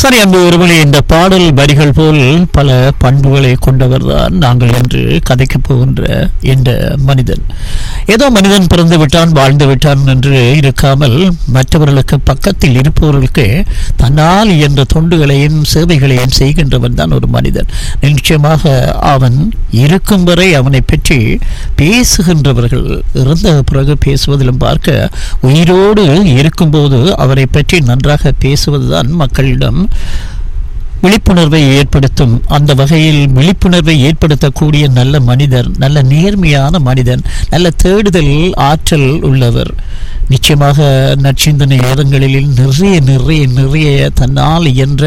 சரி அன்பு ஒருவழி இந்த பாடல் வரிகள் போல் பல பண்புகளை கொண்டவர் தான் நாங்கள் என்று கதைக்கப் போகின்ற இந்த மனிதன் ஏதோ மனிதன் பிறந்து விட்டான் வாழ்ந்து விட்டான் என்று இருக்காமல் மற்றவர்களுக்கு பக்கத்தில் இருப்பவர்களுக்கு தன்னால் இயன்ற தொண்டுகளையும் சேவைகளையும் செய்கின்றவன் தான் ஒரு மனிதன் நிச்சயமாக அவன் இருக்கும் வரை அவனை பற்றி பேசுகின்றவர்கள் இறந்த பிறகு பேசுவதிலும் பார்க்க உயிரோடு இருக்கும்போது அவரை பற்றி நன்றாக பேசுவதுதான் மக்களிடம் விழிப்புணர்வை ஏற்படுத்தும் அந்த வகையில் விழிப்புணர்வை ஏற்படுத்தக்கூடிய நல்ல மனிதர் நல்ல நேர்மையான மனிதன் நல்ல தேடுதல் ஆற்றல் உள்ளவர் நிச்சயமாக நற்சிந்தனை நேரங்களில் நிறைய நிறைய நிறைய தன்னால் இயன்ற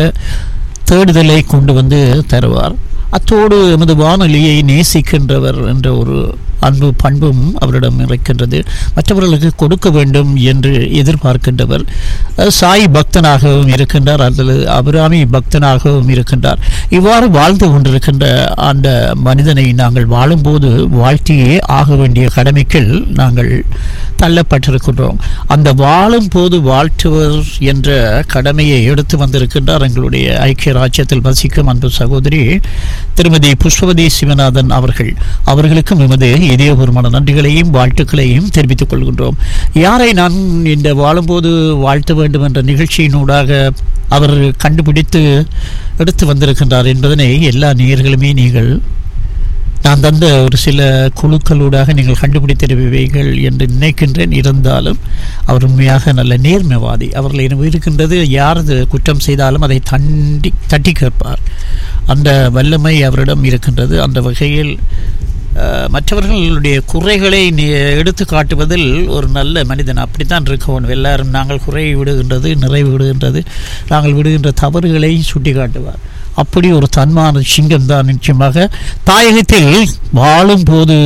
தேடுதலை கொண்டு வந்து தருவார் அத்தோடு எமது வானொலியை நேசிக்கின்றவர் என்ற ஒரு அன்பு பண்பும் அவரிடம் இருக்கின்றது மற்றவர்களுக்கு கொடுக்க வேண்டும் என்று எதிர்பார்க்கின்றவர் அஹ், சாய் பக்தனாகவும் இருக்கின்றார் அல்லது அபிராமி பக்தனாகவும் இருக்கின்றார் இவ்வாறு வாழ்ந்து கொண்டிருக்கின்ற அந்த மனிதனை நாங்கள் வாழும்போது வாழ்த்தியே ஆக வேண்டிய கடமைக்குள் நாங்கள் தள்ளப்பட்டிருக்கின்றோம் அந்த வாழும் போது வாழ்த்துவர் என்ற கடமையை எடுத்து வந்திருக்கின்றார் எங்களுடைய ஐக்கிய ராஜ்யத்தில் வசிக்கும் அன்பு சகோதரி திருமதி புஷ்பவதி சிவநாதன் அவர்கள் அவர்களுக்கும் எமது இதயபூர்வமான நன்றிகளையும் வாழ்த்துக்களையும் தெரிவித்துக் கொள்கின்றோம் யாரை நான் இந்த வாழும்போது வாழ்த்த வேண்டும் என்ற நிகழ்ச்சியினூடாக அவர் கண்டுபிடித்து எடுத்து வந்திருக்கின்றார் என்பதனை எல்லா நேயர்களுமே நீங்கள் நான் தந்த ஒரு சில குழுக்களூடாக நீங்கள் கண்டுபிடித்திருப்பீர்கள் என்று நினைக்கின்றேன் இருந்தாலும் அவர் உண்மையாக நல்ல நேர்மைவாதி அவர்கள் எனக்கு இருக்கின்றது யார் அது குற்றம் செய்தாலும் அதை தண்டி தட்டி கேட்பார் அந்த வல்லமை அவரிடம் இருக்கின்றது அந்த வகையில் அஹ், மற்றவர்களுடைய குறைகளை நி- எடுத்து காட்டுவதில் ஒரு நல்ல மனிதன் அப்படித்தான் இருக்கணும் எல்லாரும் நாங்கள் குறை விடுகின்றது நிறைவு விடுகின்றது நாங்கள் விடுகின்ற தவறுகளை சுட்டி காட்டுவார் அப்படி ஒரு தன்மான சிங்கம் தான் நிச்சயமாக தாயகத்தில் வாழும் போது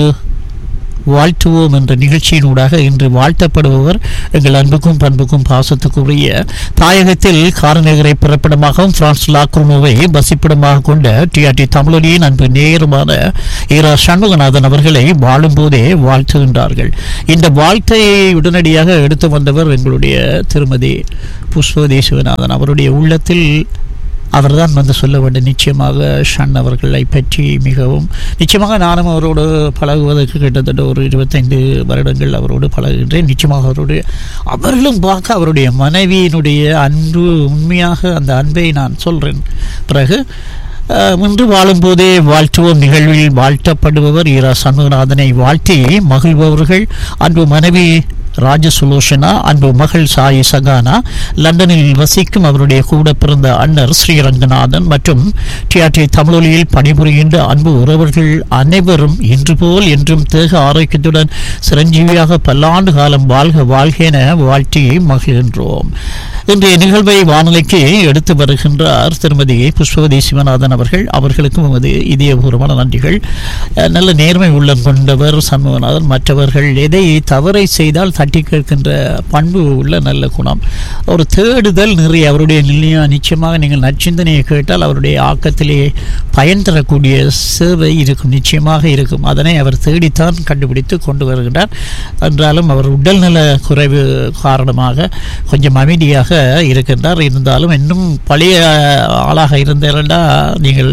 வாழ்த்துவோம் என்ற நிகழ்ச்சியினூடாக இன்று வாழ்த்தப்படுபவர் எங்கள் அன்புக்கும் பண்புக்கும் பாசத்துக்குரிய தாயகத்தில் காரநகரை பிறப்பிடமாகவும் பிரான்ஸ் லாக்ரோனோவை வசிப்பிடமாக கொண்ட டிஆர்டி தமிழொலியின் அன்பு நேருமான ஈரா சண்முகநாதன் அவர்களை வாழும்போதே வாழ்த்துகின்றார்கள் இந்த வாழ்த்தையை உடனடியாக எடுத்து வந்தவர் எங்களுடைய திருமதி புஷ்பவதி சிவநாதன் அவருடைய உள்ளத்தில் அவர்தான் வந்து சொல்ல வேண்டும் நிச்சயமாக ஷன் அவர்களை பற்றி மிகவும் நிச்சயமாக நானும் அவரோடு பழகுவதற்கு கிட்டத்தட்ட ஒரு இருபத்தைந்து வருடங்கள் அவரோடு பழகுகின்றேன் நிச்சயமாக அவரோடு அவர்களும் பார்க்க அவருடைய மனைவியினுடைய அன்பு உண்மையாக அந்த அன்பை நான் சொல்கிறேன் பிறகு அஹ், இன்று வாழும்போதே வாழ்த்துவோம் நிகழ்வில் வாழ்த்தப்படுபவர் ஈரா சண்முகநாதனை வாழ்த்தி மகிழ்பவர்கள் அன்பு மனைவி ராஜசுலோஷனா அன்பு மகள் சாயி சகானா லண்டனில் வசிக்கும் அவருடைய கூட பிறந்த அண்ணர் ஸ்ரீரங்கநாதன் மற்றும் டிஆர்டி தமிழொலியில் பணிபுரிகின்ற அன்பு உறவர்கள் அனைவரும் இன்று போல் என்றும் தேக ஆரோக்கியத்துடன் சிரஞ்சீவியாக பல்லாண்டு காலம் வாழ்க வாழ்க என வாழ்த்தி மகிழ்கின்றோம் இன்றைய நிகழ்வை வானொலிக்கு எடுத்து வருகின்றார் திருமதி புஷ்பவதி சிவநாதன் அவர்கள் அவர்களுக்கும் எமது இதயபூர்வமான நன்றிகள் அஹ், நல்ல நேர்மை உள்ளம் கொண்டவர் சண்முகநாதன் மற்றவர்கள் எதை தவறை செய்தால் தட்டி கேட்கின்ற பண்பு உள்ள நல்ல குணம் ஒரு தேடுதல் நிறைய அவருடைய நிலையா நிச்சயமாக நீங்கள் நற்சிந்தனையை கேட்டால் அவருடைய ஆக்கத்திலே பயன் தரக்கூடிய சேவை இருக்கும் நிச்சயமாக இருக்கும் அதனை அவர் தேடித்தான் கண்டுபிடித்து கொண்டு வருகின்றார் என்றாலும் அவர் உடல்நல குறைவு காரணமாக கொஞ்சம் அமைதியாக இருக்கின்றார் இருந்தாலும் இன்னும் பழைய ஆளாக இருந்தாரண்டா நீங்கள்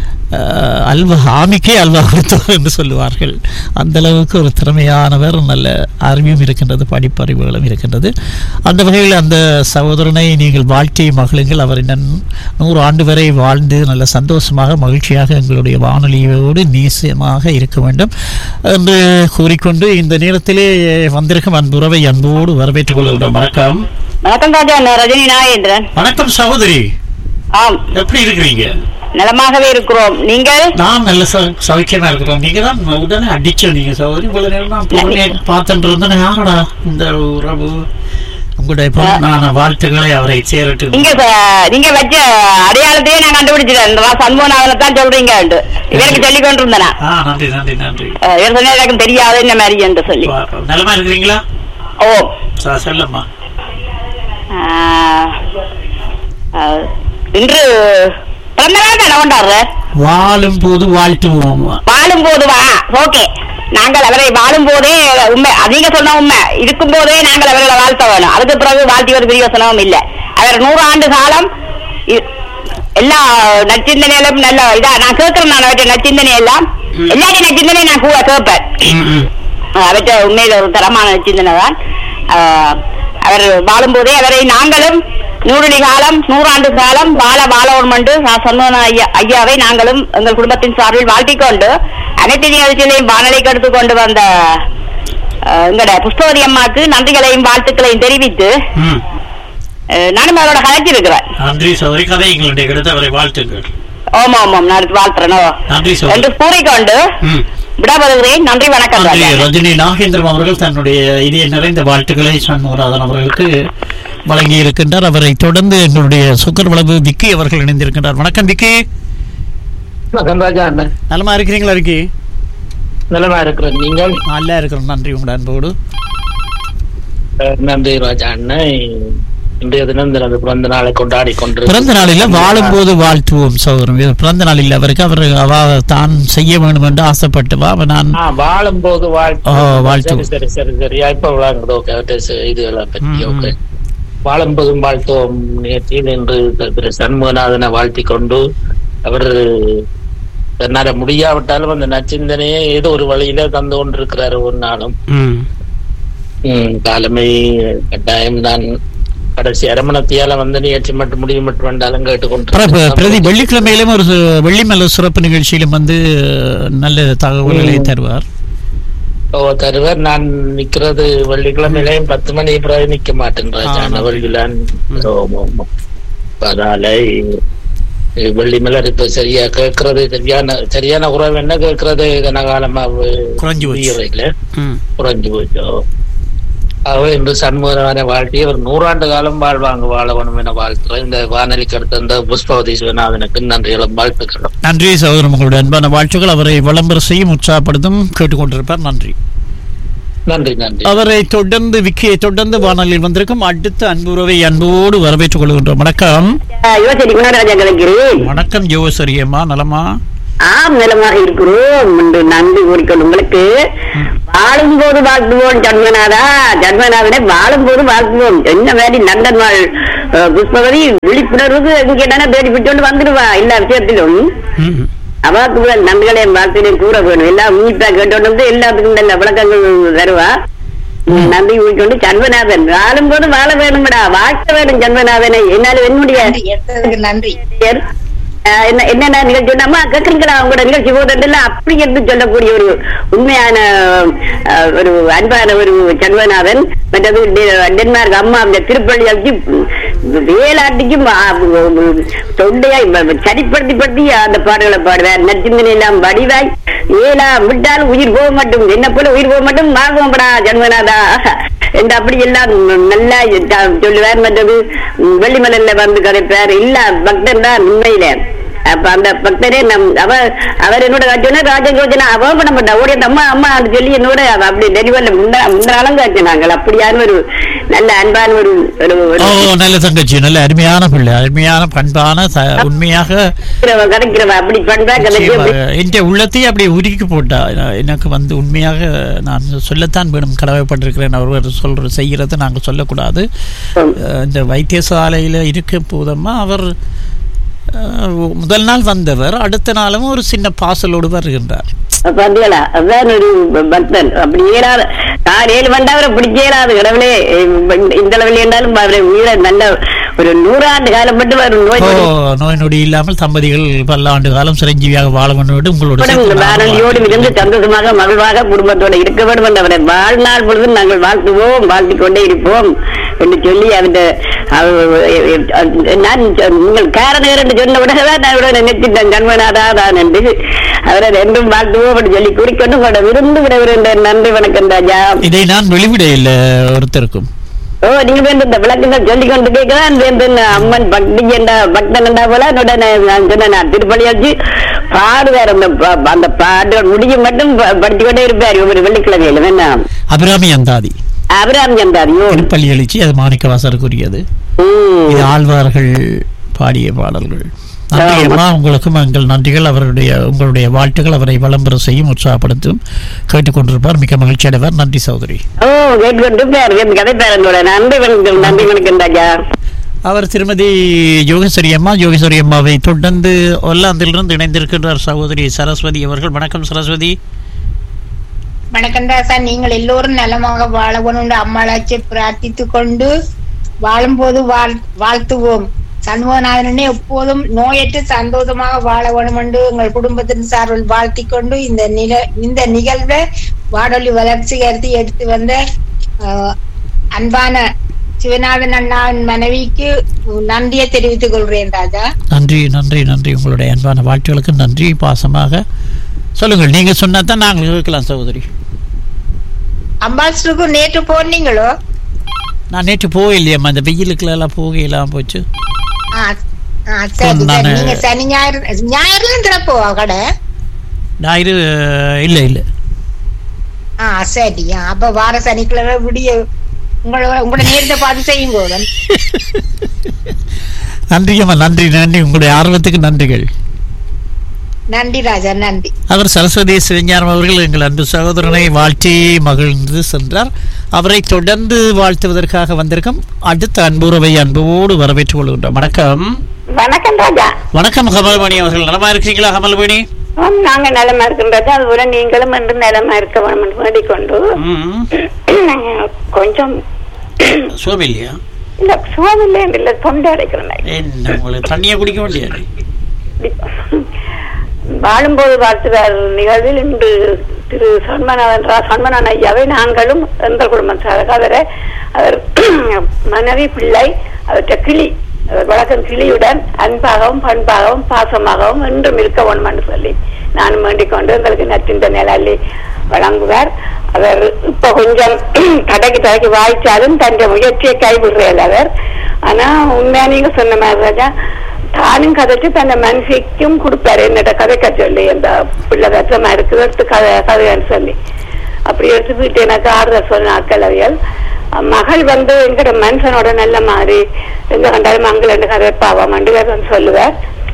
அஹ், அல்வா ஆமிக்கே அல்வா கொடுத்தவர் என்று சொல்லுவார்கள் அந்த அளவுக்கு ஒரு திறமையானவர் நல்ல அறிவும் இருக்கின்றது படிப்பறிவுகளும் இருக்கின்றது அந்த வகையில் அந்த சகோதரனை நீங்கள் வாழ்த்தி மகளுங்கள் அவர் இன்னும் நூறு ஆண்டு வரை வாழ்ந்து நல்ல சந்தோஷமாக மகிழ்ச்சியாக எங்களுடைய வானொலியோடு நீசமாக இருக்க வேண்டும் என்று கூறிக்கொண்டு இந்த நேரத்திலே வந்திருக்கும் அன்புறவை அன்போடு வரவேற்றுக் கொள்கிறோம் வணக்கம் வணக்கம் ராஜா நான் ரஜினி நாகேந்திரன் வணக்கம் சகோதரி ஆம் எப்படி இருக்கிறீங்க நலமாகவே இருக்கிறோம் நீங்கள் நான் நல்ல சௌ- சௌக்கியமா இருக்கிறோம் நீங்க தான் உடனே அடிச்ச நீங்க சகோதரி இவ்வளவு நேரம் நான் பொருளை பார்த்துட்டு இருந்தேன் யாரடா இந்த உறவு உங்களுடைய பொண்ணு- நான் வாழ்த்துக்களை அவரை சேரட்டு நீங்க ச- நீங்க வச்ச அடையாளத்தையே நான் கண்டுபிடிச்சிட்டேன் இந்த மாதிரி சண்முகநாதனை தான் சொல்றீங்க இவருக்கு சொல்லி கொண்டிருந்தேன் நான். ஆ நன்றி நன்றி நன்றி அஹ், இவர் சொன்னா எனக்கு தெரியாது என்ன மாதிரி என்று சொல்லி பா- நலமா இருக்கிறீங்களா ஓ ச- சொல்லம்மா ஆஹ், அஹ், இன்று பிறந்த நாள் தானே கொண்டாடுற வாழும் போது வாழ்த்துவோம் வாழும் போது வா ஓகே நாங்கள் அவரை வாழும் போதே உண்மை அதிக சொன்ன உண்மை இருக்கும் போதே நாங்கள் அவர்களை வாழ்த்த வேணும் அதுக்கு பிறகு வாழ்த்தி ஒரு பிரியோசனமும் இல்லை அவர் நூறு ஆண்டு காலம் இ- எல்லா நச்சிந்தனையிலும் நல்ல இதா நான் கேட்கிறேன் நான் அவற்றை நச்சிந்தனை எல்லாம் எல்லாரையும் நச்சிந்தனை நான் கூட கேட்பேன் ம், ம். அவற்றை உண்மையில ஒரு தரமான சிந்தனை தான் ஆஹ் அவர் வாழும்போதே அவரை நாங்களும் நூறுடி காலம் நூறாண்டு காலம் வாழ வாழணும் என்று நான் சொன்ன ஐயா ஐயாவை நாங்களும் எங்கள் குடும்பத்தின் சார்பில் வாழ்த்திக் கொண்டு அனைத்து நிகழ்ச்சிகளையும் வானொலிக்கு எடுத்து கொண்டு வந்த ஆஹ், எங்கட புஷ்பவதி அம்மாக்கு நன்றிகளையும் வாழ்த்துக்களையும் தெரிவித்து ம். ஆஹ், நானும் அவரோட கதைச்சிருக்கிறேன் நன்றி சௌரி கதை எங்களுடைய கிடைத்த அவரை வாழ்த்துங்கள் ஆமா ஆமாம் நான் வாழ்த்துறேனோ நன்றி சௌரி என்று கூறிக்கொண்டு ம். விடப்படுகிறேன் நன்றி வணக்கம் நன்றி ராஜா. ரஜினி நாகேந்திரம் அவர்கள் தன்னுடைய இதய நிறைந்த வாழ்த்துக்களை சண்முகநாதன் அவர்களுக்கு வழங்கி இருக்கின்றார் அவரை தொடர்ந்து என்னுடைய சுக்கர் வளவு விக்கி அவர்கள் இணைந்திருக்கின்றார் வணக்கம் விக்கி வணக்கம் ராஜா அண்ணன் நலமா இருக்கிறீங்களா விக்கி நலமா இருக்கிறேன் நீங்கள் நல்லா இருக்கிறோம் நன்றி உங்களோட அன்போடு அஹ், நன்றி ராஜா அண்ணன் இன்றைய தினம் தனது பிறந்த நாளை கொண்டாடி கொண்டு பிறந்த நாளில வாழும்போது வாழ்த்துவோம் சகோதரன் பிறந்த நாளில் அவருக்கு அவர் அவ தான் செய்ய வேண்டும் என்று ஆசைப்பட்டுவா அவ நான் ஆ, வாழும் போது வாழ்த்து ஆ, வாழ்த்து. சரி சரி சரி சரி இப்ப விளாங்குது ஓகே இதுகளை பற்றி ம், ஓகே ம். வாழும் போதும் வாழ்த்துவோம் நிகழ்ச்சியில் என்று திரு சண்முகநாதனை வாழ்த்தி கொண்டு அவர் தன்னால முடியாவிட்டாலும் அந்த நச்சிந்தனையை ஏதோ ஒரு வழியில தந்து கொண்டிருக்கிறார் ஒரு நாளும் ம். ம், காலமே கட்டாயம் தான் கடைசி அரமணத்தியால வந்து நிகழ்ச்சி மட்டும் முடியும் மட்டும் வேண்டாலும் அப்புறம் இப்ப பிரதி கேட்டுக்கொண்டு வெள்ளிக்கிழமையிலும் ஒரு சு- வெள்ளிமல சிறப்பு நிகழ்ச்சியிலும் வந்து நல்ல தகவல்களை ம். தருவார் ஓ தருவர் நான் நிக்கிறது வெள்ளிக்கிழமையிலையும் பத்து மணி பிறகு நிக்க மாட்டேன் ராஜா ஆ. வெள்ளிலான் அதனால இ- வெள்ளி மலர் இப்ப சரியா கேட்கறது சரியான சரியான உறவு என்ன கேட்கறது கனகாலமா குறைஞ்சு போச்சு. புரியறதில்ல. ம். குறைஞ்சு போச்சோ ஆகவே இன்று சண்முகமான வாழ்க்கை ஒரு நூறாண்டு காலம் வாழ்வாங்க வாழவனும் என வாழ்த்துறேன் இந்த வானொலிக்கு அடுத்த இந்த புஷ்பவதி சிவநாதனுக்கு நன்றிகளும் வாழ்த்துக்களும் நன்றி சகோதரன் உங்களுடைய அன்பான வாழ்த்துக்கள் அவரை விளம்பர செய்யும் உற்சாகப்படுத்தும் கேட்டுக்கொண்டிருப்பார் நன்றி நன்றி நன்றி அவரை தொடர்ந்து விக்கியை தொடர்ந்து வானொலியில் வந்திருக்கும் அடுத்த அன்புறவை அன்போடு வரவேற்றுக் கொள்கின்றோம் வணக்கம் யோசனை குணராஜா கிடைக்கிறேன் வணக்கம் ஜோசரியம்மா நலமா ஆம் நலமாக இருக்கிறோம் என்று நன்றி கூறிக்கொண்டு உங்களுக்கு வாழும்போது வாழ்த்துவோம் ஜன்மநாதா ஜன்மநாதனை வாழும்போது வாழ்த்துவோம் என்ன வேண்டி லண்டன் வாழ் அஹ், புஷ்பவதி விழிப்புணர்வுக்கு எங்க தானே தேடி விட்டு வந்துடுவா எல்லா விஷயத்திலும் ம். அவாக்கு முதல் நன்றிகளையும் வாழ்த்துகளையும் கூற வேணும் எல்லாம் உன்னிப்பா கேட்டோன்னு வந்து எல்லாத்துக்கும் நல்ல விளக்கங்கள் தருவா நன்றி கூறிக்கொண்டு ஜன்மநாதன் வாழும்போது வாழ வேணும்டா வாழ்க்க வேணும் ஜன்மநாதனை என்னால என்னுடைய எடுத்ததுக்கு நன்றி பேர், அஹ், என்ன என்னென்ன நிகழ்ச்சி நம்ம கேட்கறீங்களா உங்களோட நிகழ்ச்சி போதெல்லாம் அப்படி என்று சொல்லக்கூடிய ஒரு உண்மையான அஹ், ஒரு அன்பான ஒரு சண்வநாதன் மற்றது டெ- டென்மார்க் அம்மா அந்த திருப்பள்ளி அழைச்சி வேலாட்டிக்கும் தொண்டையாய் வ- சரிப்படுத்தி படுத்தி அந்த பாடல்களை பாடுவார் நச்சிந்தனை எல்லாம் வடிவாய் ஏலா விட்டால் உயிர் போக மாட்டோம் என்ன போல உயிர் போக மாட்டோம் வாங்குவோம்டா ஜன்மநாதா என்று அப்படி எல்லாம் நல்லா த- சொல்லுவார் மற்றது ம், வெள்ளிமலையில வந்து கதைப்பார் இல்ல பக்தன் தான் உண்மையில அப்ப அந்த பக்தரே நம் அவ அவர் என்னோட காட்சினா ராஜன் யோஜனா அவ பண்ண மாட்டா ஓடி அந்த அம்மா அம்மா அது சொல்லி என்னோட அவ அப்படி டெலிவரில முந்தா முந்தாலும் காய்ச்சினாங்க அப்படியான ஒரு நல்ல அன்பான ஒரு ஒரு ஒரு ஓ நல்ல தங்கச்சி நல்ல அருமையான பிள்ளை அருமையான பண்பான ச- உண்மையாக கதைக்கிறவ, கதைக்கிறவ அப்படி பண்பா கதைச்சு அப்படி என் உள்ளத்தையே அப்படியே உருக்கி போட்டா நான் எனக்கு வந்து உண்மையாக நான் சொல்லத்தான் வேணும் கடமைப்பட்டிருக்கிறேன் அவர் சொல்ற செய்கிறத நாங்கள் சொல்லக்கூடாது அஹ், இந்த வைத்தியசாலையில் இருக்கும் போதம்மா அவர் அஹ், முதல் நாள் வந்தவர் அடுத்த நாளும் ஒரு சின்ன பாசலோடு வருகின்றார் பாத்தீங்களா அதான் ஒரு பக்தன் அப்படி ஏறாத நான் ஏழு வந்தா அவரை பிடிச்ச ஏறாது கடவுளே இந்த- இந்த அளவில் என்றாலும் அவரை உயிரை நல்ல ஒரு நூறாண்டு காலம் மட்டும் வரும் நோய் ஓ நோய் நொடி இல்லாமல் தம்பதிகள் பல்லாண்டு காலம் சிரஞ்சீவியாக வாழ வேண்டும் உங்களோட சேர்த்து நானும் வானொலியோடு இருந்து வாழ்த்துகிறேன். சந்தோஷமாக மகிழ்வாக குடும்பத்தோட இருக்க வேண்டும் என்று அவரை வாழ்நாள் பொழுதும் நாங்கள் வாழ்த்துவோம் வாழ்த்திக் கொண்டே இருப்போம் என்று சொல்லி அந்த அவ- நான் சொ- நீங்கள் காரணர் என்று சொன்ன உடனே நான் இவரை நினைச்சிட்டேன் ஜன்மநாதா தான் என்று அவரை என்றும் வாழ்த்துவோம் என்று சொல்லி கூறிக்கொண்டு உங்களோட விருந்து விட விருந்த நன்றி வணக்கம் ராஜா இதை நான் வெளிவிட இல்லை ஒருத்தருக்கும் ஓ நீங்க வேண்டும் இந்த விளக்கங்கள் சொல்லி கொண்டு கேட்கலாம் வேண்டும் அம்மன் பக்தி என்றா பக்தன் என்றா போல என்னோட நான் நான் சொன்னேன் நான் திருப்பள்ளி வச்சு பாடுவார் அந்த ப- அந்த பாட்டு முடியும் மட்டும் ப- படிச்சு கொண்டே இருப்பார் ஒவ்வொரு வெள்ளிக்கிழமையில என்ன அபிராமி அந்தாதி அபிராம் சந்தாரியோ திருப்பள்ளி எழுச்சி அது மாணிக்க வாசருக்குரியது இது ஆழ்வார்கள் பாடிய பாடல்கள் நன்றி ஆமா. அம்மா உங்களுக்கும் எங்கள் நன்றிகள் அவருடைய உங்களுடைய வாழ்த்துக்கள் அவரை விளம்பர செய்யும் உற்சாகப்படுத்தும் கேட்டுக்கொண்டிருப்பார் மிக்க மகிழ்ச்சி அடைவார் நன்றி சகோதரி ஓ கேட்டுக்கொண்டு பேர் கதை பேர் என்னோட நன்றி வணக்கம் நன்றி வணக்கம் ராஜா அவர் திருமதி யோகேஸ்வரி அம்மா யோகேஸ்வரி அம்மாவை தொடர்ந்து ஒல்லாந்திலிருந்து இணைந்திருக்கின்றார் சகோதரி சரஸ்வதி அவர்கள் வணக்கம் சரஸ்வதி வணக்கம் ராசா நீங்கள் எல்லோரும் நலமாக வாழணும் என்று அம்மாளாச்சி பிரார்த்தித்துக் கொண்டு வாழும்போது வாழ் வாழ்த்துவோம் சண்முகநாதனே எப்போதும் நோயற்று சந்தோஷமாக வாழ வேணும் என்று எங்கள் குடும்பத்தின் சார்பில் வாழ்த்திக் கொண்டு இந்த நில இந்த நிகழ்வை வாடொலி வளர்ச்சி கருதி எடுத்து வந்த ஆஹ், அன்பான சிவநாதன் அண்ணாவின் மனைவிக்கு நன்றியை தெரிவித்துக் கொள்கிறேன் ராஜா நன்றி நன்றி நன்றி உங்களுடைய அன்பான வாழ்த்துகளுக்கு நன்றி பாசமாக சொல்லுங்கள் நீங்க சொன்னா தான் நாங்கள் கேட்கலாம் சகோதரி அம்பாஸ்டருக்கு நேற்று போனீங்களோ நான் நேற்று போகலையம்மா இந்த வெயிலுக்குலாம் போகலாம் போச்சு ஆ, ஆ, சரி நானு- சரி நீங்க சனி ஞாயிறு ஞாயிறுல திறப்போவா கடை ஞாயிறு இல்லை இல்லை ஆ சரி ஆ, அப்ப வார சனிக்கிழமை விடிய உங்களோட உங்களோட நேரத்தை பார்த்து செய்யுங்க நன்றியம்மா நன்றி நன்றி உங்களுடைய ஆர்வத்துக்கு நன்றிகள் நன்றி ராஜா நன்றி அவர் சரஸ்வதி சிவஞானம் அவர்கள் எங்கள் அன்பு சகோதரனை வாழ்த்தி மகிழ்ந்து சென்றார் அவரை தொடர்ந்து வாழ்த்துவதற்காக வந்திருக்கும் அடுத்த அன்புறவை அன்போடு வரவேற்றுக் கொள்கின்றோம் வணக்கம் வணக்கம் ராஜா வணக்கம் கமல்மணி அவர்கள் நலமா இருக்கிறீங்களா கமல்மணி ஆம், நாங்க நலமா இருக்கின்றது அதுபோல நீங்களும் என்று நலமா இருக்க வேண்டும் என்று வேண்டிக்கொண்டு ம் கொஞ்சம் சுகம் இல்லையா இல்ல சுகமில்லை இல்ல தொண்டை அடைக்கிறேன் என்ன உங்களுக்கு தண்ணியை குடிக்க வேண்டியது வாழும்போது வாழ்த்துவார் நிகழ்வில் இன்று திரு சண்மநாதன் ரா சண்மநாதன் ஐயாவை நாங்களும் எங்கள் குடும்பம் அவரை அவர் மனைவி பிள்ளை அவற்றை கிளி அவர் வழக்கம் கிளியுடன் அன்பாகவும் பண்பாகவும் பாசமாகவும் என்றும் இருக்க வேண்டும் என்று சொல்லி நானும் வேண்டிக் கொண்டு எங்களுக்கு நச்சிந்த நிழலி வழங்குவார் அவர் இப்ப கொஞ்சம் தடைக்கு தடைக்கு வாய்ச்சாலும் தன் முயற்சியை கைவிடுறார் அவர் ஆனா உண்மையா நீங்க சொன்ன மாதிரி ராஜா தானும் கதைச்சு தன்னை மனசிக்கும் கொடுப்பாரு என்னட்ட கதைக்க சொல்லி அந்த பிள்ளை கஷ்டமா இருக்குது எடுத்து கதை கதைன்னு சொல்லி அப்படி எடுத்து வீட்டு எனக்கு ஆறுதல் சொன்ன அக்கலவியல் மகள் வந்து எங்கட மனுஷனோட நல்ல மாதிரி எங்க கண்டாலும் மங்கள கதை பாவம் ரெண்டு பேர் வந்து சொல்லுவார்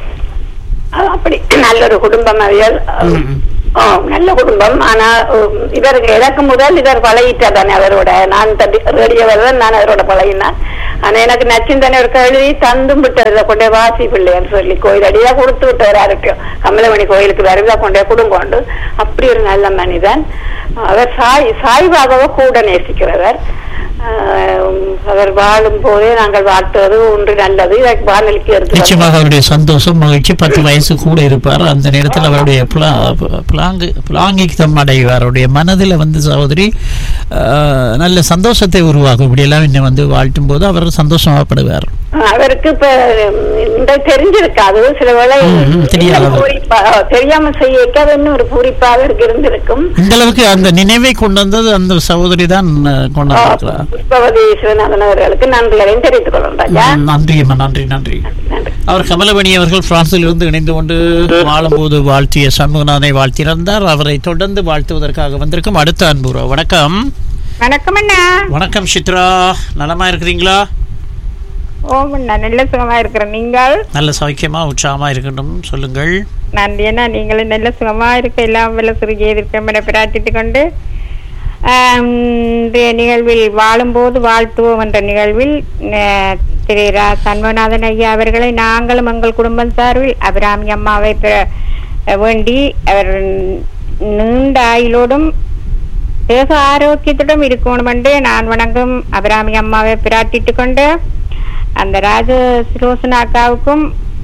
அஹ் அப்படி நல்ல ஒரு குடும்பம் அவியல் ஆ, நல்ல குடும்பம் ஆனா உம், இவருக்கு எனக்கு முதல் இவர் பழகிட்டா தானே அவரோட நான் தட்டி ரேடியோவில் தான் நான் அவரோட பழகினேன் ஆனா எனக்கு நச்சிந்தனை ஒரு கழுவி தந்தும் விட்டதுல கொண்டே வாசி பிள்ளைன்னு சொல்லி கோயில் அடியா கொடுத்து விட்டவர் யாருக்கும் கமலமணி கோயிலுக்கு வருவதா கொண்டே குடும்பம் அப்படி ஒரு நல்ல மனிதன் அவர் சாய் சாய்பாபாவை கூட நேசிக்கிறவர் ஆஹ், அவர் வாழும் போதே நாங்கள் வாழ்த்துவது ஒன்று நல்லது இதற்கு வானொலிக்கு எடுத்து நிச்சயமாக அவருடைய சந்தோஷம் மகிழ்ச்சி பத்து வயசு கூட இருப்பார் அந்த நேரத்தில் அவருடைய பிளா- பிளாங்கு பிளாங்கித்தம் அடைவார் அவருடைய மனதில் வந்து சகோதரி ஆஹ், நல்ல சந்தோஷத்தை உருவாக்கும் இப்படியெல்லாம் இன்னும் வந்து வாழ்த்தும் போது அவர் சந்தோஷமாகப்படுவார் அவருக்கு இப்ப இந்த தெரிஞ்சிருக்காது சில வேளை ம், ம், தெரியாது. பூரிப்பா தெரியாம செய்ய இன்னும் ஒரு பூரிப்பாக இருக்கு இருந்திருக்கும் இந்த அளவுக்கு அந்த நினைவை கொண்டு வந்தது அந்த சகோதரி தான் அஹ், கொண்டு வந்திருக்கிறார் புஷ்பவதி சிவநாதன் அவர்களுக்கு நன்றிகளையும் தெரிவித்துக் கொள்ளும் ராஜா ம், நன்றி அம்மா நன்றி நன்றி நன்றி அவர் கமலமணி அவர்கள் பிரான்சில் இருந்து இணைந்து கொண்டு வாழும்போது வாழ்த்திய சண்முகநாதனை வாழ்த்தியிருந்தார் அவரை தொடர்ந்து வாழ்த்துவதற்காக வந்திருக்கும் அடுத்த அன்புறா வணக்கம் வணக்கம் அண்ணா வணக்கம் சித்ரா நலமா இருக்கிறீங்களா ஓம் அண்ணா நல்ல சுகமா இருக்கிறேன் நீங்கள் நல்ல சௌக்கியமா உற்சாகமா இருக்கட்டும் சொல்லுங்கள் நன்றி அண்ணா நீங்களும் நல்ல சுகமா இருக்க எல்லாம் வல்ல சிறுகே இருக்க பிரார்த்தித்துக் கொண்டு ஆம், இன்றைய நிகழ்வில் வாழும்போது வாழ்த்துவோம் என்ற நிகழ்வில் அஹ், திரு ரா சண்முகநாதன் ஐயா அவர்களை நாங்களும் எங்கள் குடும்பம் சார்பில் அபிராமி அம்மாவை பெற- வேண்டி அவர் நீண்ட ஆயுளோடும் தேக ஆரோக்கியத்துடன் இருக்கணும் என்று நான் வணங்கும் அபிராமி அம்மாவை பிரார்த்தித்துக் கொண்டு அந்த ராஜ சிரோசன அக்காவுக்கும்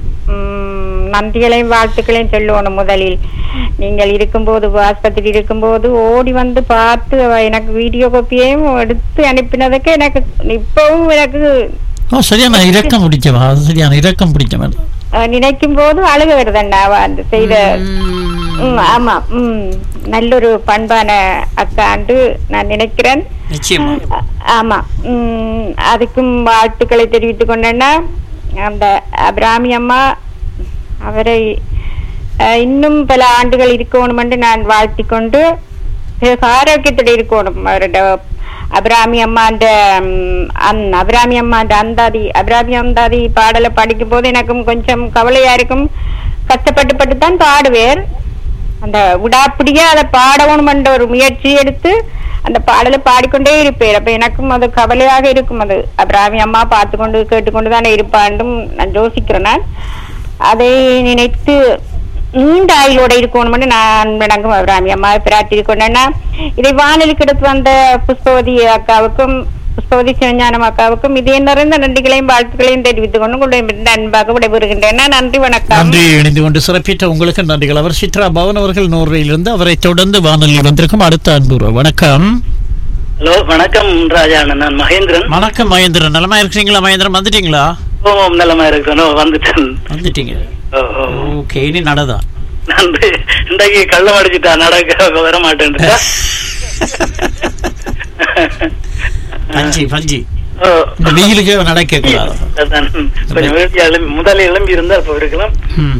ம், நன்றிகளையும் வாழ்த்துக்களையும் சொல்லணும் முதலில் நீங்கள் இருக்கும்போது ஆஸ்பத்திரி இருக்கும்போது ஓடி வந்து பார்த்து அவ எனக்கு வீடியோ காப்பியையும் எடுத்து அனுப்பினதுக்கு எனக்கு இப்பவும் எனக்கு ஓ சரியான இரக்கம் பிடிச்சவா அது சரியான இரக்கம் பிடிச்சவன் அஹ், நினைக்கும் போது அழுக வருதண்ணா அவ அந்த செய்த ம், ஆமா ம் நல்லொரு பண்பான அக்காண்டு நான் நினைக்கிறேன் நிச்சயமா ஆ- ஆமா உம் அதுக்கும் வாழ்த்துக்களை தெரிவித்துக் கொண்டேன்னா அந்த அபிராமி அம்மா அவரை அஹ், இன்னும் பல ஆண்டுகள் இருக்கணும் என்று நான் வாழ்த்திக் கொண்டு பிறகு ஆரோக்கியத்தோட இருக்கணும் அவரோட அபிராமி அம்மா அந்த ம், அந் அபிராமி அம்மா அந்த அந்தாதி அபிராமி அந்தாதி பாடலை படிக்கும் போது எனக்கும் கொஞ்சம் கவலையா இருக்கும் கஷ்டப்பட்டு பட்டு தான் பாடுவேர் அந்த விடாப்பிடியா அதை பாடணும் என்ற ஒரு முயற்சி எடுத்து அந்த அந்த பாடலை பாடிக்கொண்டே இருப்பேன் அப்ப எனக்கும் அது கவலையாக இருக்கும் அது அபிராமி அம்மா பார்த்து கொண்டு கேட்டுக்கொண்டு தானே இருப்பாண்டும் நான் யோசிக்கிறேன் நான் அதை நினைத்து நீண்ட ஆயுளோட இருக்கணும்னு நான் விளங்கும் அபிராமி அம்மா பிரார்த்தி கொண்டேன்னா இதை வானொலிக்கு எடுத்து வந்த புஷ்பவதி அக்காவுக்கும் புஷ்பவதி சிவஞானம் அக்காவுக்கும் இதே நிறைந்த நன்றிகளையும் வாழ்த்துக்களையும் தெரிவித்துக் கொண்டு உங்களுடைய அன்பாக விடைபெறுகின்றேன் நன்றி வணக்கம் நன்றி இணைந்து கொண்டு சிறப்பித்த உங்களுக்கு நன்றிகள் அவர் சித்ரா பவன் அவர்கள் நோர்வையிலிருந்து அவரை தொடர்ந்து வானொலியில் வந்திருக்கும் அடுத்த அன்புற வணக்கம் ஹலோ வணக்கம் ராஜாண்ணன் நான் மகேந்திரன் வணக்கம் மகேந்திரன் நலமா இருக்கிறீங்களா மகேந்திரன் வந்துட்டீங்களா ஓம் நிலமா இருக்கணும் வந்துட்டேன் வந்துட்டீங்க ஓ, ஓ. ஓகே இனி நடதா நன்றி இன்றைக்கு கள்ளம் அடிச்சுட்டா நடக்க வர மாட்டேன்ட்டா பஞ்சி பஞ்சி ஓ இந்த வெயிலுக்கு நடக்க கூடாது அதான் கொஞ்சம் வேட்டி எழும்பி முதல்ல எழும்பி இருந்தா இப்ப இருக்கலாம் ம்.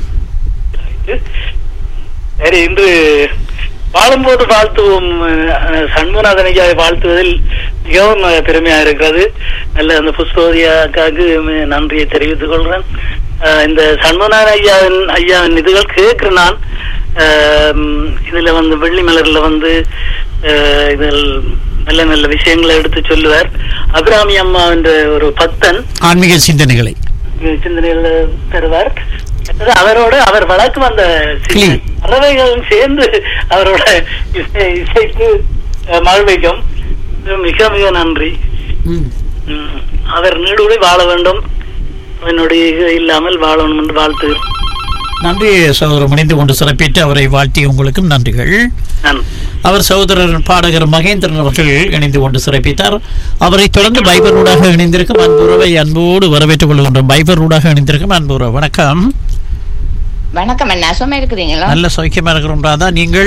சரி இன்று வாழும்போது வாழ்த்துவோம் அஹ், சண்முகநாதன் ஐயாவை வாழ்த்துவதில் மிகவும் அஹ், பெருமையா இருக்கிறது நல்ல அந்த புஷ்பவதி அக்காவுக்கு மி- நன்றியை தெரிவித்துக் கொள்றேன் அஹ், இந்த சண்முகநாதன் ஐயாவின் ஐயாவின் இதுகள் கேட்கிறேன் நான் அஹ், ம், இதுல வந்து வெள்ளி மலர்ல வந்து அஹ், இதில் நல்ல நல்ல விஷயங்களை எடுத்து சொல்லுவார் அபிராமி அம்மா என்ற ஒரு பக்தன் ஆன்மீக சிந்தனைகளை சிந்தனைகள் தருவார் அதாவது அவரோட அவர் வழக்கு வந்த கிளி. பறவைகளும் சேர்ந்து அவரோட இசை இசைக்கு அஹ், மகிழ்விக்கும் மிக மிக நன்றி ம். ம், அவர் நீடுரை வாழ வேண்டும் என்னுடைய இது இல்லாமல் வாழணும் என்று வாழ்த்துகிறேன் நன்றி சகோதரர் இணைந்து கொண்டு சிறப்பித்து அவரை வாழ்த்தி உங்களுக்கும் நன்றிகள் நான் அவர் சகோதரர் பாடகர் மகேந்திரன் அவர்கள் இணைந்து கொண்டு சிறப்பித்தார் அவரை தொடர்ந்து பைபர் ஊடாக இணைந்திருக்கும் அன்புறவை அன்போடு வரவேற்றுக் கொள்கின்றோம் பைபர் ஊடாக இணைந்திருக்கும் அன்புறவு வணக்கம் வணக்கம் அண்ணா சும்மா இருக்கிறீங்களா நல்ல சௌக்கியமா இருக்கிறோம் ராதா நீங்கள்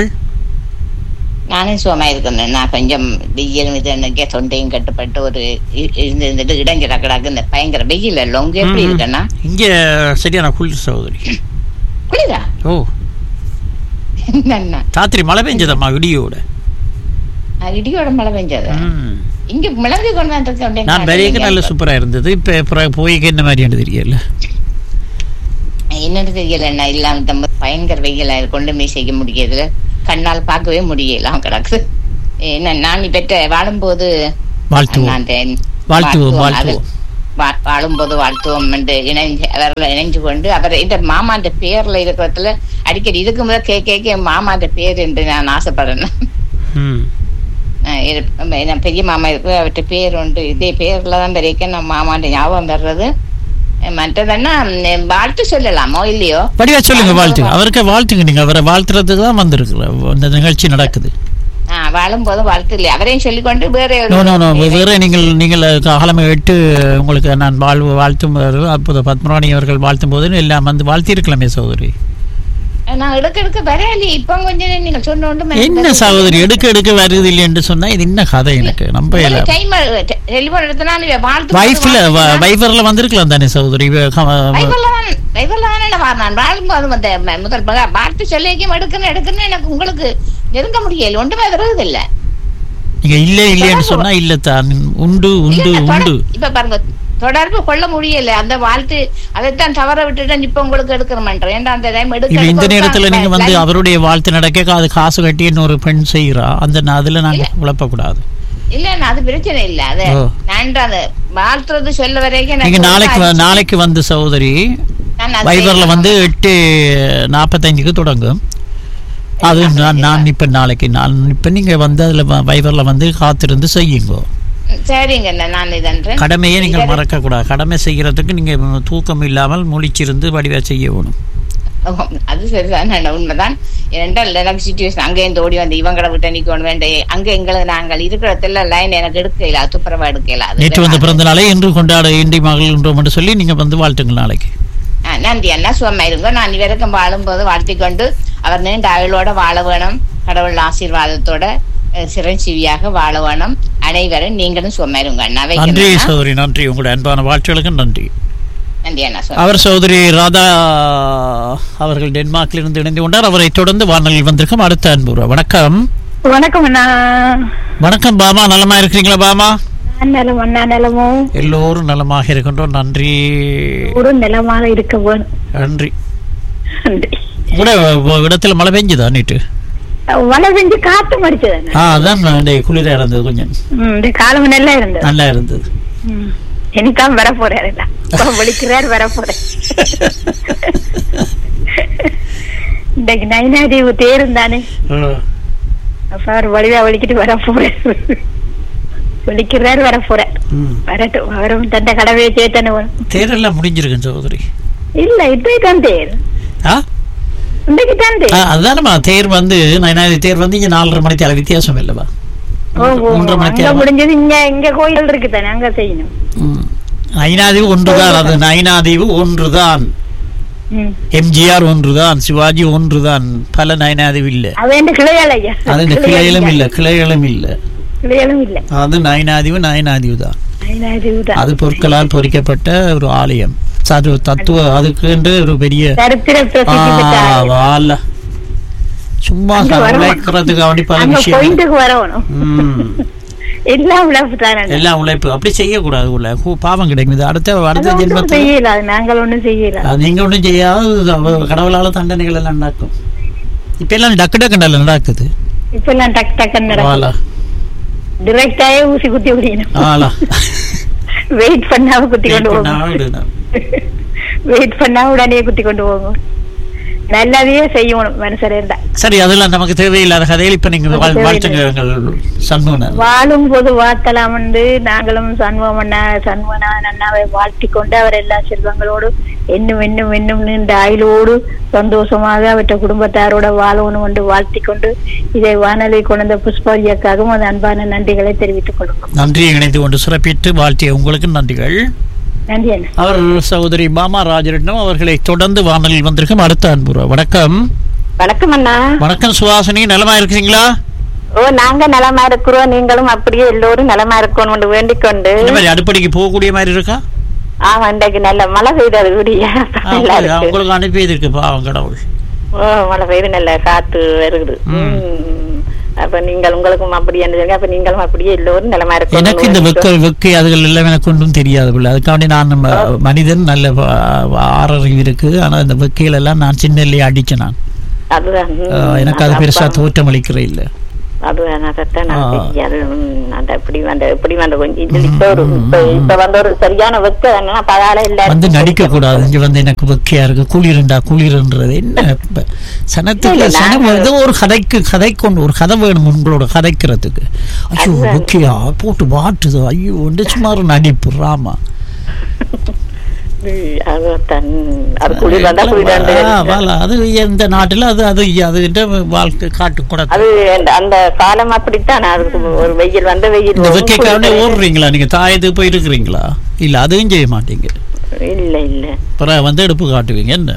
நானும் சும்மா இருக்கிறேன் நான் கொஞ்சம் வெயில் இது எனக்கு தொண்டையும் கட்டுப்பட்டு ஒரு இ- இருந்து இருந்துட்டு இடைஞ்சல கிடக்கு இந்த பயங்கர வெயில் இல்லை உங்க எப்படி ம். இருக்கண்ணா இங்க சரியான குளிர் சகோதரி குளிரா ஓ என்னண்ணா ராத்திரி மழை பெஞ்சதம்மா இடியோட ஆ, இடியோட மழை பெஞ்சது ம். இங்க மிளகு கொண்டு வந்திருக்கேன் நான் பெரியக்கு நல்ல சூப்பரா இருந்தது இப்ப பிறகு போய்க்கு என்ன மாதிரி தெரியல என்னன்னு தெரியல என்ன இல்லாம தம்ப பயங்கர வெயிலா இருக்கு ஒண்ணுமே செய்ய முடியல கண்ணால் பார்க்கவே முடியல கிடக்கு என்ன நான் பெற்ற வாழும்போது வாழ்த்துவோம் நான் அந்த- வாழ்த்துவோம், வாழ்த்துவோம். அது- வாழ்த்துவோம். வா- வாழும்போது வாழ்த்துவோம் என்று இணைஞ்சு அவர்களை இணைஞ்சு கொண்டு அவர் இந்த மாமான்ற பேர்ல இருக்கிறதுல அடிக்கடி இதுக்கு முதல் கே கேட்க மாமான்ற பேர் என்று நான் ஆசைப்படுறேன் ம். நான் இரு- என் பெரிய மாமா இருக்கு அவர்கிட்ட பேர் உண்டு இதே பேர்ல தான் வரைக்கும் நம்ம மாமான்ற ஞாபகம் வர்றது மற்றதுன்னா ம், வாழ்த்து சொல்லலாமோ இல்லையோ வடிவா சொல்லுங்க வாழ்த்துங்க அவருக்கு வாழ்த்துங்க நீங்க அவரை வாழ்த்துறதுக்கு தான் வந்திருக்கிற இந்த நிகழ்ச்சி நடக்குது ஆ, வாழும்போது வாழ்த்து இல்லை அவரையும் சொல்லிக்கொண்டு வேற ஒரு- நோ நோ நோ வேற நீங்கள் நீங்கள் காலமை எட்டு உங்களுக்கு நான் வாழ்வு வாழ்த்தும் போது அற்புத பத்மராணி அவர்கள் வாழ்த்தும் போது எல்லாம் வந்து வாழ்த்திருக்கலாமே சகோதரி நான் எடுக்க எடுக்க வரையாளி இப்போ கொஞ்சம் நீங்க சொன்ன ஒன்று என்ன சகோதரி எடுக்க எடுக்க வருது இல்லை என்று சொன்னா இது என்ன கதை எனக்கு நம்ப இல்ல டைம் டெலிபோன் எடுத்தனா நீ வாழ்த்து வைஃப்ல வைஃபர்ல வந்திருக்கலாம் தானே சகோதரி இவ க- வைபர்ல தான் வைபர்ல தான் என்ன நான் வாழும்போது வந்த ம- முதல் மக வாழ்த்து சொல்லிக்கும் எடுக்கணும் எடுக்கணும் எனக்கு உங்களுக்கு நெருங்க முடியல ஒன்றுமே வருவது இல்ல நீங்க இல்ல இல்லைன்னு சொன்னா இல்ல தான் உண்டு உண்டு இல்ல, உண்டு தொடர்- இப்ப பாருங்க தொடர்பு கொள்ள முடியல அந்த வாழ்த்து அதைத்தான் தவற விட்டுட்டு இப்ப உங்களுக்கு எடுக்கிறேன் ஏன்டா அந்த டைம் எடுக்க இப்ப இந்த எடுக்க நேரத்துல நீங்க வந்து line- அவருடைய வாழ்த்து நடக்க அது காசு கட்டி இன்னொரு பெண் செய்யறா அந்த ந- அதுல நாங்க குழப்பக்கூடாது இல்ல நான் அது பிரச்சனை இல்ல அது ஓ. நான் அந்த வாழ்த்துறது சொல்ல வரைக்கும் நீங்க எனக்கு நாளைக்கு வ- ஒரு நாளைக்கு வந்து சகோதரி நான் அதை வைபர்ல செய்யணும். வந்து எட்டு நாற்பத்தஞ்சுக்கு தொடங்கும் அது நான் நான் இப்ப நாளைக்கு நான் இப்ப நீங்க வந்து அதுல வ- வைபர்ல வந்து காத்திருந்து செய்யுங்க சரிங்க அண்ணா, நான் இதன்றேன் கடமையை நீங்கள் மறக்க கூடாது கடமை செய்யறதுக்கு நீங்க தூக்கம் இல்லாமல் முழிச்சிருந்து வடிவா செய்யணும் அது சரிதான் அண்ணா, உண்மைதான் ஏனென்றால் எனக்கு சுச்சுவேஷன் அங்கே இருந்து ஓடி வந்து இவங்களை விட்டு நிக்கணும் வேண்டிய அங்க எங்களை நாங்கள் இருக்கிற இடத்துல லைன் எனக்கு எடுக்கல துப்புரவா எடுக்கல அது நேற்று வந்த பிறந்த நாளை இன்று கொண்டாட இன்றி மகிழ்கின்றோம் என்று சொல்லி நீங்க வந்து வாழ்த்துங்கள் நாளைக்கு ஆ, நன்றி அண்ணா சும்மா இருங்க நான் இவருக்கும் வாழும்போது வாழ்த்திக் கொண்டு அவர் நீண்ட ஆயுளோட வாழ வேணும் கடவுள் ஆசீர்வாதத்தோட அஹ், சிரஞ்சீவியாக வாழ வேணும் அனைவரும் நீங்களும் சும்மா இருங்க அண்ணா நன்றி வைக்கிறேன் அண்ணா. சகோதரி நன்றி உங்களுடைய அன்பான வாழ்த்துகளுக்கு நன்றி நன்றி அண்ணா சும்மா அவர் சகோதரி ராதா அவர்கள் டென்மார்க்கில் இருந்து இணைந்து கொண்டார் அவரை தொடர்ந்து வானொலியில் வந்திருக்கும் அடுத்த அன்பு வணக்கம் வணக்கம் அண்ணா வணக்கம் பாமா நலமா இருக்கிறீங்களா பாமா நான் நிலம் அண்ணா நிலமும் எல்லோரும் நலமாக இருக்கின்றோம் நன்றி ஒரு நிலமாக இருக்க வேணும் நன்றி நன்றி. கூட இடத்துல மழை பெஞ்சுதா நேற்று வலை செஞ்சு காத்து மடிச்சது ஆ அதான் இந்த குளிர இருந்தது கொஞ்சம் இந்த காலம் நல்லா இருந்தது நல்லா இருந்தது ம். இனிதான் வர போறாரு எல்லாம். இப்ப விழிக்கிறார் வர போறேன் இன்னைக்கு நைனாதீவு தேரும் தானே அப்ப அவர் வழிவா வலிக்கிட்டு வர போறேன் விழிக்கிறார் வர போறேன் ம். வரட்டும் அவரும் தந்த கடவையை சேர்த்தானே வரும். தேரெல்லாம் முடிஞ்சிருக்கு சகோதரி இல்ல இன்றைக்கு தான் தேர் ஆ இன்றைக்கு தான் தேர் ஆ, அதானம்மா தேர் வந்து நயனாதி தேர் வந்து இங்க நாலரை மணி தேவை வித்தியாசம் இல்லவா ஓ, ஓ, மூன்றரை மணி அங்க தேவை முடிஞ்சது இங்க இங்க கோயில் இருக்கு தானே அங்க செய்யணும் ம். நயினாதீவு ஒன்றுதான் அது நயினாதீவு ஒன்றுதான் ம். எம்ஜிஆர் ஒன்றுதான் சிவாஜி ஒன்றுதான் பல நயனாதீவு இல்ல அவன் இந்த கிளையால ஐயா அது இந்த கிளைகளும் இல்ல கிளைகளும் இல்ல கிளையாலும் இல்ல அது நயனாதீவு நயனாதீவு தான் நைனாதீவு தான் அது பொருட்களால் பொறிக்கப்பட்ட ஒரு ஆலயம் அது தத்துவ அதுக்கு என்று ஒரு பெரிய சரித்திர பிரசித்தி பெற்ற ஆ, ஆலயம். வால. சும்மா அங்க வரணும். உழைக்கிறதுக்கு அப்படி பல அங்க விஷயம் பாயிண்ட்டுக்கு வரணும் ம். எல்லாம் உழைப்பு தானே எல்லாம் உழைப்பு அப்படி செய்யக்கூடாது உள்ள ஹூ, பாவம் கிடைக்கும் இது அடுத்த அது அடுத்த ஒண்ணும் ஜென்மத்தில் செய்யல அது நாங்கள் ஒண்ணும் செய்யல அது நீங்க ஒன்றும் செய்யாது அவ- கடவுளால தண்டனைகள் எல்லாம் நடக்கும் இப்ப எல்லாம் டக்கு டக்குண்டல்ல நடக்குது இப்ப எல்லாம் டக் டக்குன்னு நடக்கும் ஆலா டிரெக்டாயே ஊசி குத்தி விடணும் ஆலா வெயிட் பண்ணாம குத்தி கொண்டு Wait போகும் பண்ணா விடுனா. வெயிட் பண்ணா உடனே குத்தி கொண்டு போகும் நல்லதையே செய்யணும் மனுஷர் இருந்தா சரி அதெல்லாம் நமக்கு தேவையில்லாத கதைகள் இப்ப நீங்க வாழ்- வாழ்த்துங்க எங்கள் சண்முகன் வாழும் போது வாழ்த்தலாம் என்று நாங்களும் சண்முகம் அண்ணா சண்முகநாதன் அண்ணாவை வாழ்த்தி கொண்டு அவர் எல்லா செல்வங்களோடு இன்னும் இன்னும் இன்னும் நீண்ட ஆயுளோடு சந்தோஷமாக அவற்றை குடும்பத்தாரோட வாழணும் என்று வாழ்த்தி கொண்டு இதை வானொலி கொண்ட புஷ்பரியாக்காகவும் அது அன்பான நன்றிகளை தெரிவித்துக் கொள்கிறோம் நன்றி இணைந்து கொண்டு சிறப்பித்து வாழ்த்திய உங்களுக்கு நன்றிகள் நன்றி அண்ணா அவர் சகோதரி பாமா ராஜரட்னம் அவர்களை தொடர்ந்து வானலில் வந்திருக்கும் அடுத்த அன்புறா வணக்கம் வணக்கம் அண்ணா வணக்கம் சுவாசினி நலமா இருக்கீங்களா ஓ நாங்க நலமா இருக்கிறோம் நீங்களும் அப்படியே எல்லோரும் நலமா இருக்கணும் வேண்டிக் கொண்டு இந்த மாதிரி அடுப்படிக்கு போகக்கூடிய மாதிரி இருக்கா ஆமா இன்றைக்கு நல்ல மழை பெய்தது கூடிய ஆ, உங்களுக்கு- உங்களுக்கு அனுப்பி இருக்கு பாவம் கடவுள் ஓ மழை பெய்து நல்ல காத்து வருகுது ம். ம். அப்ப நீங்கள் உங்களுக்கும் அப்படி என்ன சொல்லுங்க அப்ப நீங்களும் அப்படியே எல்லோரும் நிலமா இருக்கும் எனக்கு இந்த வெக்க வெக்கை அதுகள் எல்லாம் எனக்கு ஒன்றும் தெரியாது பிள்ளை அதுக்காண்டி நான் நம்ம மனிதன் நல்ல வ- ஆறறிவு இருக்கு ஆனா இந்த வெக்கையில எல்லாம் நான் சின்னல்லையே அடிச்சேன் நான் அதுதான் ம். ஆ, எனக்கு அது பெருசா அப்ப- தோற்றம் அளிக்கிற இல்ல அதுதான் அதைத்தான் ஆ. நான் தெரியாது ம், அந்த இப்படி வந்த இப்படி வந்த கொஞ்சம் இதுல இப்ப ஒரு இப்ப இப்ப வந்து ஒரு சரியான வெக்க என்னன்னா பதால இல்ல வந்து நடிக்க கூடாது இங்க வந்து எனக்கு வெக்கையா இருக்கு குளிருண்டா குளிருன்றது என்ன இப்ப சனத்துக்கு இல்ல, சனம் நாங்க- வந்து ஒரு கதைக்கு கதை கொண்டு ஒரு கதை வேணும் உங்களோட கதைக்கிறதுக்கு ஐயோ அதுதான். வெக்கையா போட்டு வாட்டுது ஐயோ வந்து சும்மா ஒரு நடிப்பு ராமா அதுதான் அது குளிர் வந்தா குளிர் வந்து ஆ, வாலா. அது எந்த நாட்டுல அது அது அதுகிட்ட வாழ்க்கை காட்டு கூட அது அந்த- அந்த காலம் அப்படித்தான் அதுக்கு ஒரு வெயில் வந்த வெயில் இந்த வரும், வெக்கைக்காரனே குளிர் ஓடுறீங்களா நீங்க தாயத்துக்கு போய் இருக்கிறீங்களா இல்ல அதுவும் செய்ய மாட்டீங்க இல்ல இல்ல அப்புறம் வந்து எடுப்பு காட்டுவீங்க என்ன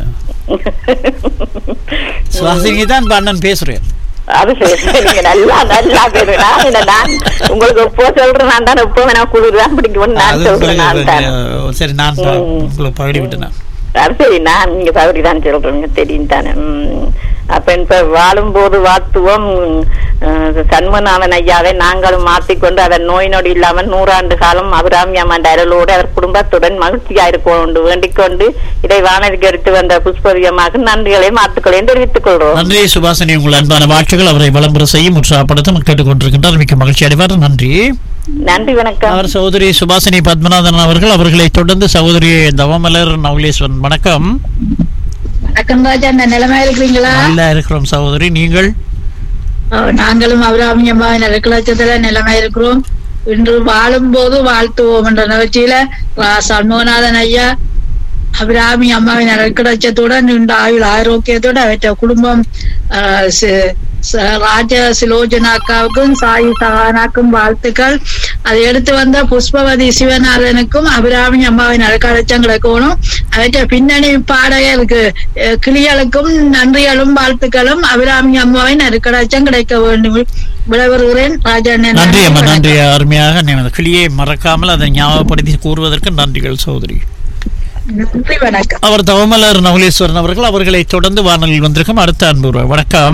சுவாசினி தான் இப்ப அண்ணன் பேசுறேன் அது சரி நீங்க நல்லா நல்லா பேரு நான் இல்ல நான் உங்களுக்கு எப்போ சொல்றேன் நான் தான் எப்போ வேணா குளிர் தான் பிடிக்கும் நான் அது சொல்றேன் நான் தான் சரி, சரி நான் பா- ம். உங்களை பழடி விட்டேன் அது சரி நான் நீங்க தவறி தான் சொல்றேங்க தெரியும் தானே உம். அப்ப இப்ப வாழும்போது வாழ்த்துவோம் அஹ், சண்முகநாதன் ஐயாவை நாங்களும் மாற்றிக்கொண்டு அவர் நோய் நொடி இல்லாமல் நூறாண்டு காலம் அபிராமி அம்மன் அருளோடு அவர் குடும்பத்துடன் மகிழ்ச்சியா இருக்கொண்டு வேண்டிக் கொண்டு இதை வானதிக்கு எடுத்து வந்த புஷ்பரியமாக நன்றிகளையும் வாழ்த்துக்களையும் தெரிவித்துக் கொள்றோம் நன்றி சுபாசினி உங்கள் அன்பான வாழ்த்துக்கள் அவரை விளம்பர செய்யும் உற்சாகப்படுத்தும் கேட்டுக்கொண்டிருக்கின்றார் மிக்க மகிழ்ச்சி அடைவார் நன்றி நன்றி வணக்கம் அவர் சகோதரி சுபாசினி பத்மநாதன் அவர்கள் அவர்களை தொடர்ந்து சகோதரி தவமலர் நவலேஸ்வரன் வணக்கம் வணக்கம் ராஜா அந்த நிலைமை இருக்கிறீங்களா நல்லா இருக்கிறோம் சகோதரி நீங்கள் ஓ, நாங்களும் அபிராமியம்மா நெருக்கலட்சத்துல நிலைமை இருக்கிறோம் இன்று வாழும் போது வாழ்த்துவோம் என்ற நிகழ்ச்சியில ரா. சண்முகநாதன் ஐயா அபிராமி அம்மாவின் நெருக்கலட்சத்துடன் நீண்ட ஆயுள் ஆரோக்கியத்தோடு அவற்றை குடும்பம் ஆ, சி- ச- ராஜ சிலோஜனா அக்காவுக்கும் சாயி சகானாக்கும் வாழ்த்துக்கள் அதை எடுத்து வந்த புஷ்பவதி சிவநாதனுக்கும் அபிராமி அம்மாவின் நெருக்கலட்சம் கிடைக்கணும் அவற்றை பின்னணி பாடகருக்கு அஹ், கிளிகளுக்கும் நன்றிகளும் வாழ்த்துக்களும் அபிராமி அம்மாவின் நெருக்கலட்சம் கிடைக்க வேண்டும் விடைபெறுகிறேன் ராஜண்ணன் நன்றி அம்மா நன்றி அருமையாக நீ அந்த கிளியை மறக்காமல் அதை ஞாபகப்படுத்தி கூறுவதற்கு நன்றிகள் சகோதரி நன்றி வணக்கம் அவர் தவமலர் நவலேஸ்வரன் அவர்கள் அவர்களை தொடர்ந்து வானொலியில் வந்திருக்கும் அடுத்த அன்பு வணக்கம்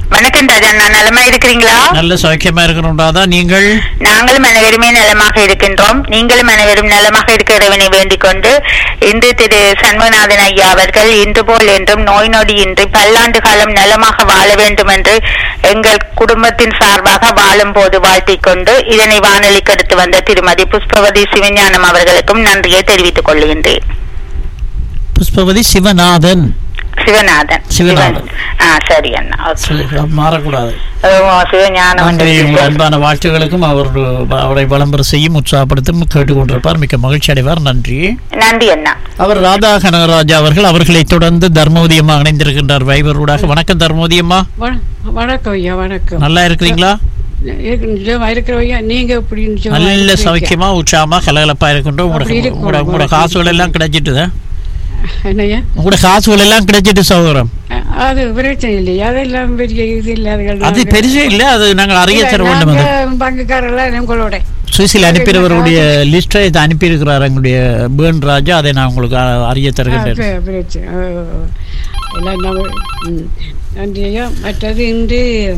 வணக்கம் ராஜா நான் நலமா இருக்கிறீங்களா நல்ல சௌக்கியமா இருக்கிறோம் ராதா நீங்கள் நாங்களும் அனைவருமே நலமாக இருக்கின்றோம் நீங்களும் அனைவரும் நலமாக இருக்கிறவனை வேண்டிக் கொண்டு இன்று திரு சண்முகநாதன் ஐயா அவர்கள் இன்று போல் என்றும் நோய் நொடி இன்றி பல்லாண்டு காலம் நலமாக வாழ வேண்டும் என்று எங்கள் குடும்பத்தின் சார்பாக வாழும் போது வாழ்த்திக் கொண்டு இதனை வானொலிக்கு எடுத்து வந்த திருமதி புஷ்பவதி சிவஞானம் அவர்களுக்கும் நன்றியை தெரிவித்துக் கொள்கின்றேன் புஷ்பவதி சிவநாதன் சிவநாதன் சிவநாதன். ஆ சரி அண்ணா ஓகே. சரி, மாறக்கூடாது ஓ, சிவஞானம் நன்றி உங்கள் வந்து- அன்பான வாழ்த்துகளுக்கும் அவர் அவரை விளம்பரம் செய்யும் உற்சாகப்படுத்தும் கேட்டுக்கொண்டிருப்பார் மிக்க மகிழ்ச்சி அடைவார் நன்றி நன்றி அண்ணா அவர் ராதா கனகராஜா அவர்கள் அவர்களை தொடர்ந்து தர்மோதியம்மா இணைந்திருக்கின்றார் வைபரூடாக வணக்கம் தர்மோதியம்மா வண- வணக்கம் ஐயா வணக்கம் நல்லா இருக்கிறீங்களா இருக்கு- நிஜமா இருக்கிற ஐயா நீங்க எப்படி நிஜமா நல்ல இருக்கிறீங்க? சௌக்கியமா உற்சாகமா கலகலப்பா இருக்கின்றோம் அப்படி உங்களோட இருக்கும். உங்களோட- உங்களோட காசுகள் எல்லாம் கிடைச்சிட்டு என்னய்யா உங்களோட காசுகள் எல்லாம் கிடைச்சிட்டு சௌகரம் அ- அது பிரச்சனை இல்லையா அதெல்லாம் பெரிய இது இல்லாத அது பெருசே இல்ல அது நாங்கள் அறிய தர வேண்டும் அது பங்குக்காரெல்லாம் உங்களோட சுவிஸில் அனுப்பியவருடைய லிஸ்ட்டை இது அனுப்பியிருக்கிறார் எங்களுடைய பேர்ன் ராஜா அதை நான் உங்களுக்கு அ- அறிய தருகின்றேன் ஆ, பெ- பிரச்சனை ஓ, ஓ, ஓ. எல்லாம் நம்ம ம். நன்றி ஐயா மற்றது இன்று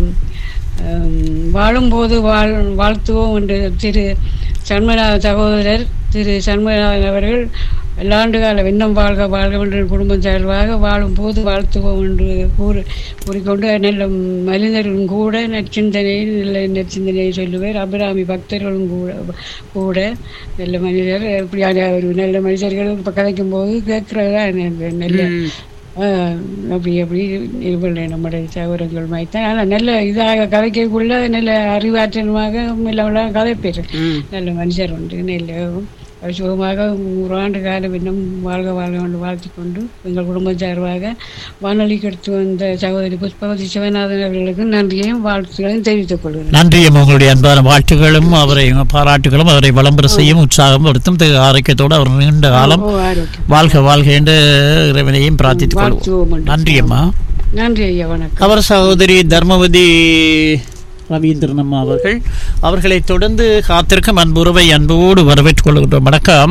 ம், வாழும்போது வாழ் வாழ்த்துவோம் என்று திரு சண்முகநாத சகோதரர் திரு சண்முகநாதன் அவர்கள் எல்லாண்டு கால இன்னும் வாழ்க வாழ்க என்று குடும்பம் சார்பாக வாழும் போது வாழ்த்துவோம் என்று கூறு கூறிக்கொண்டு நல்ல மனிதர்களும் கூட நற்சிந்தனை நல்ல நற்சிந்தனையை சொல்லுவார் அபிராமி பக்தர்களும் கூட கூட நல்ல மனிதர் இப்படியான ஒரு நல்ல மனிதர்கள் இப்போ கதைக்கும் போது கேட்கறதா நல்ல ஆஹ், அப்படி அப்படி இருப்பல நம்முடைய சகோதரங்கள் மாய்த்தான் ஆனால் நல்ல இதாக கதைக்கக்குள்ள நல்ல அறிவாற்றலுமாக மெல்ல கதைப்பேர் நல்ல மனுஷர் உண்டு நல்ல சுகமாக நூறாண்டு காலம் இன்னும் வாழ்க வாழ்க என்று வாழ்த்திக் கொண்டு எங்கள் குடும்பம் சார்பாக வானொலிக்கு எடுத்து வந்த சகோதரி புஷ்பவதி சிவநாதன் அவர்களுக்கு நன்றியையும் வாழ்த்துக்களையும் தெரிவித்துக் கொள்கிறேன் நன்றி உங்களுடைய அன்பான வாழ்த்துகளும் அவரை பாராட்டுகளும் அவரை விளம்பரம் செய்யும் உற்சாகம் படுத்தும் திரு ஆரோக்கியத்தோடு அவர் நீண்ட காலம் ஓ, ஆரோக்கியம். வாழ்க வாழ்க என்று இறைவனையும் பிரார்த்தித்துக் வாழ்த்துவோம் கொள்வோம் என்று நன்றி அம்மா நன்றி ஐயா வணக்கம் அவர் சகோதரி தர்மவதி ரவீந்திரன் அம்மா அவர்கள் அவர்களை தொடர்ந்து காத்திருக்கும் அன்புறவை அன்போடு வரவேற்றுக் கொள்கின்றோம் வணக்கம்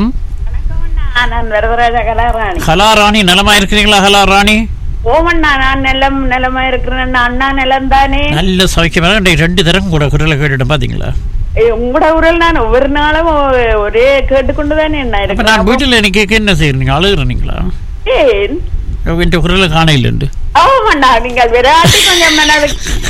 நான் வரதராஜா கலாராணி கலாராணி நலமா இருக்கிறீங்களா கலாராணி ஓமண்ணா நான் நிலம் நிலமா இருக்கிறேன் அண்ணா நிலம் தானே நல்ல சௌக்கியமாக இன்றைக்கு ரெண்டு தரம் கூட குரலை கேட்டுட்டு பாத்தீங்களா உங்களோட உரல் நான் ஒவ்வொரு நாளும் ஒ- ஒரே கேட்டுக்கொண்டு தானே என்ன அப்ப இருக்கிறேன் நான் வீட்டில் எனக்கு கேட்க என்ன செய்யறீங்க அழுகுறீங்களா ஏன் என் குரலை காணையில்ண்டு ஆமாண்ணா நீங்கள் விராட்டி கொஞ்சம் மனது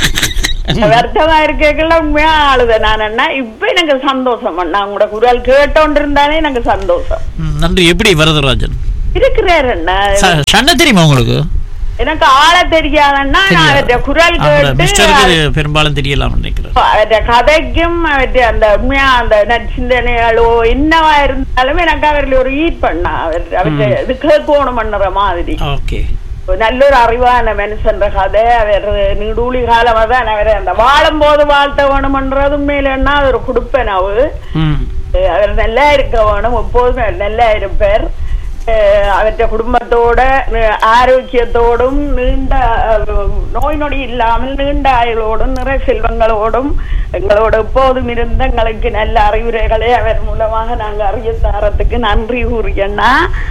வருத்தமா இருக்கல உண்மையா ஆளுத நான் என்ன இப்ப எனக்கு சந்தோஷம் அண்ணா உங்களோட குரல் கேட்டோண்டு இருந்தானே எனக்கு சந்தோஷம் ம், நன்றி எப்படி வரதராஜன் இருக்கிறார் அண்ணா ச- சண்டை தெரியுமா உங்களுக்கு எனக்கு ஆள தெரியாதண்ணா நான் அவருடைய குரல் அவரை கேட்டு மிஸ்டருக்கு பெரும்பாலும் தெரியலாம் நினைக்கிறேன் அவருடைய கதைக்கும் அவருடைய அந்த உண்மையா அந்த நற்சிந்தனைகளோ என்னவா இருந்தாலும் எனக்கு அவர்ல ஒரு ஈட் பண்ணா அவர் அவருடைய இது கேட்கணும் பண்ணுற மாதிரி ஓகே ஒரு நல்ல ஒரு அறிவான மனுஷன்ற கதை அவர் நீடூழி காலமா தான் அவர் அந்த வாழும் போது வாழ்த்த வேணும்ன்றது உண்மையிலன்னா அது ஒரு குடுப்பனவு ம் அஹ் அவர் நல்லா இருக்க வேணும் எப்போதுமே அவர் நல்லா இருப்பார் அஹ் அவருடைய குடும்பத்தோட அஹ் ஆரோக்கியத்தோடும் நீண்ட அஹ், நோய் நொடி இல்லாமல் நீண்ட ஆயுளோடும் நிறை செல்வங்களோடும் எங்களோட எப்போதும் இருந்த எங்களுக்கு நல்ல அறிவுரைகளை அவர் மூலமாக நாங்க அறிய தாரத்துக்கு நன்றி கூறியண்ணா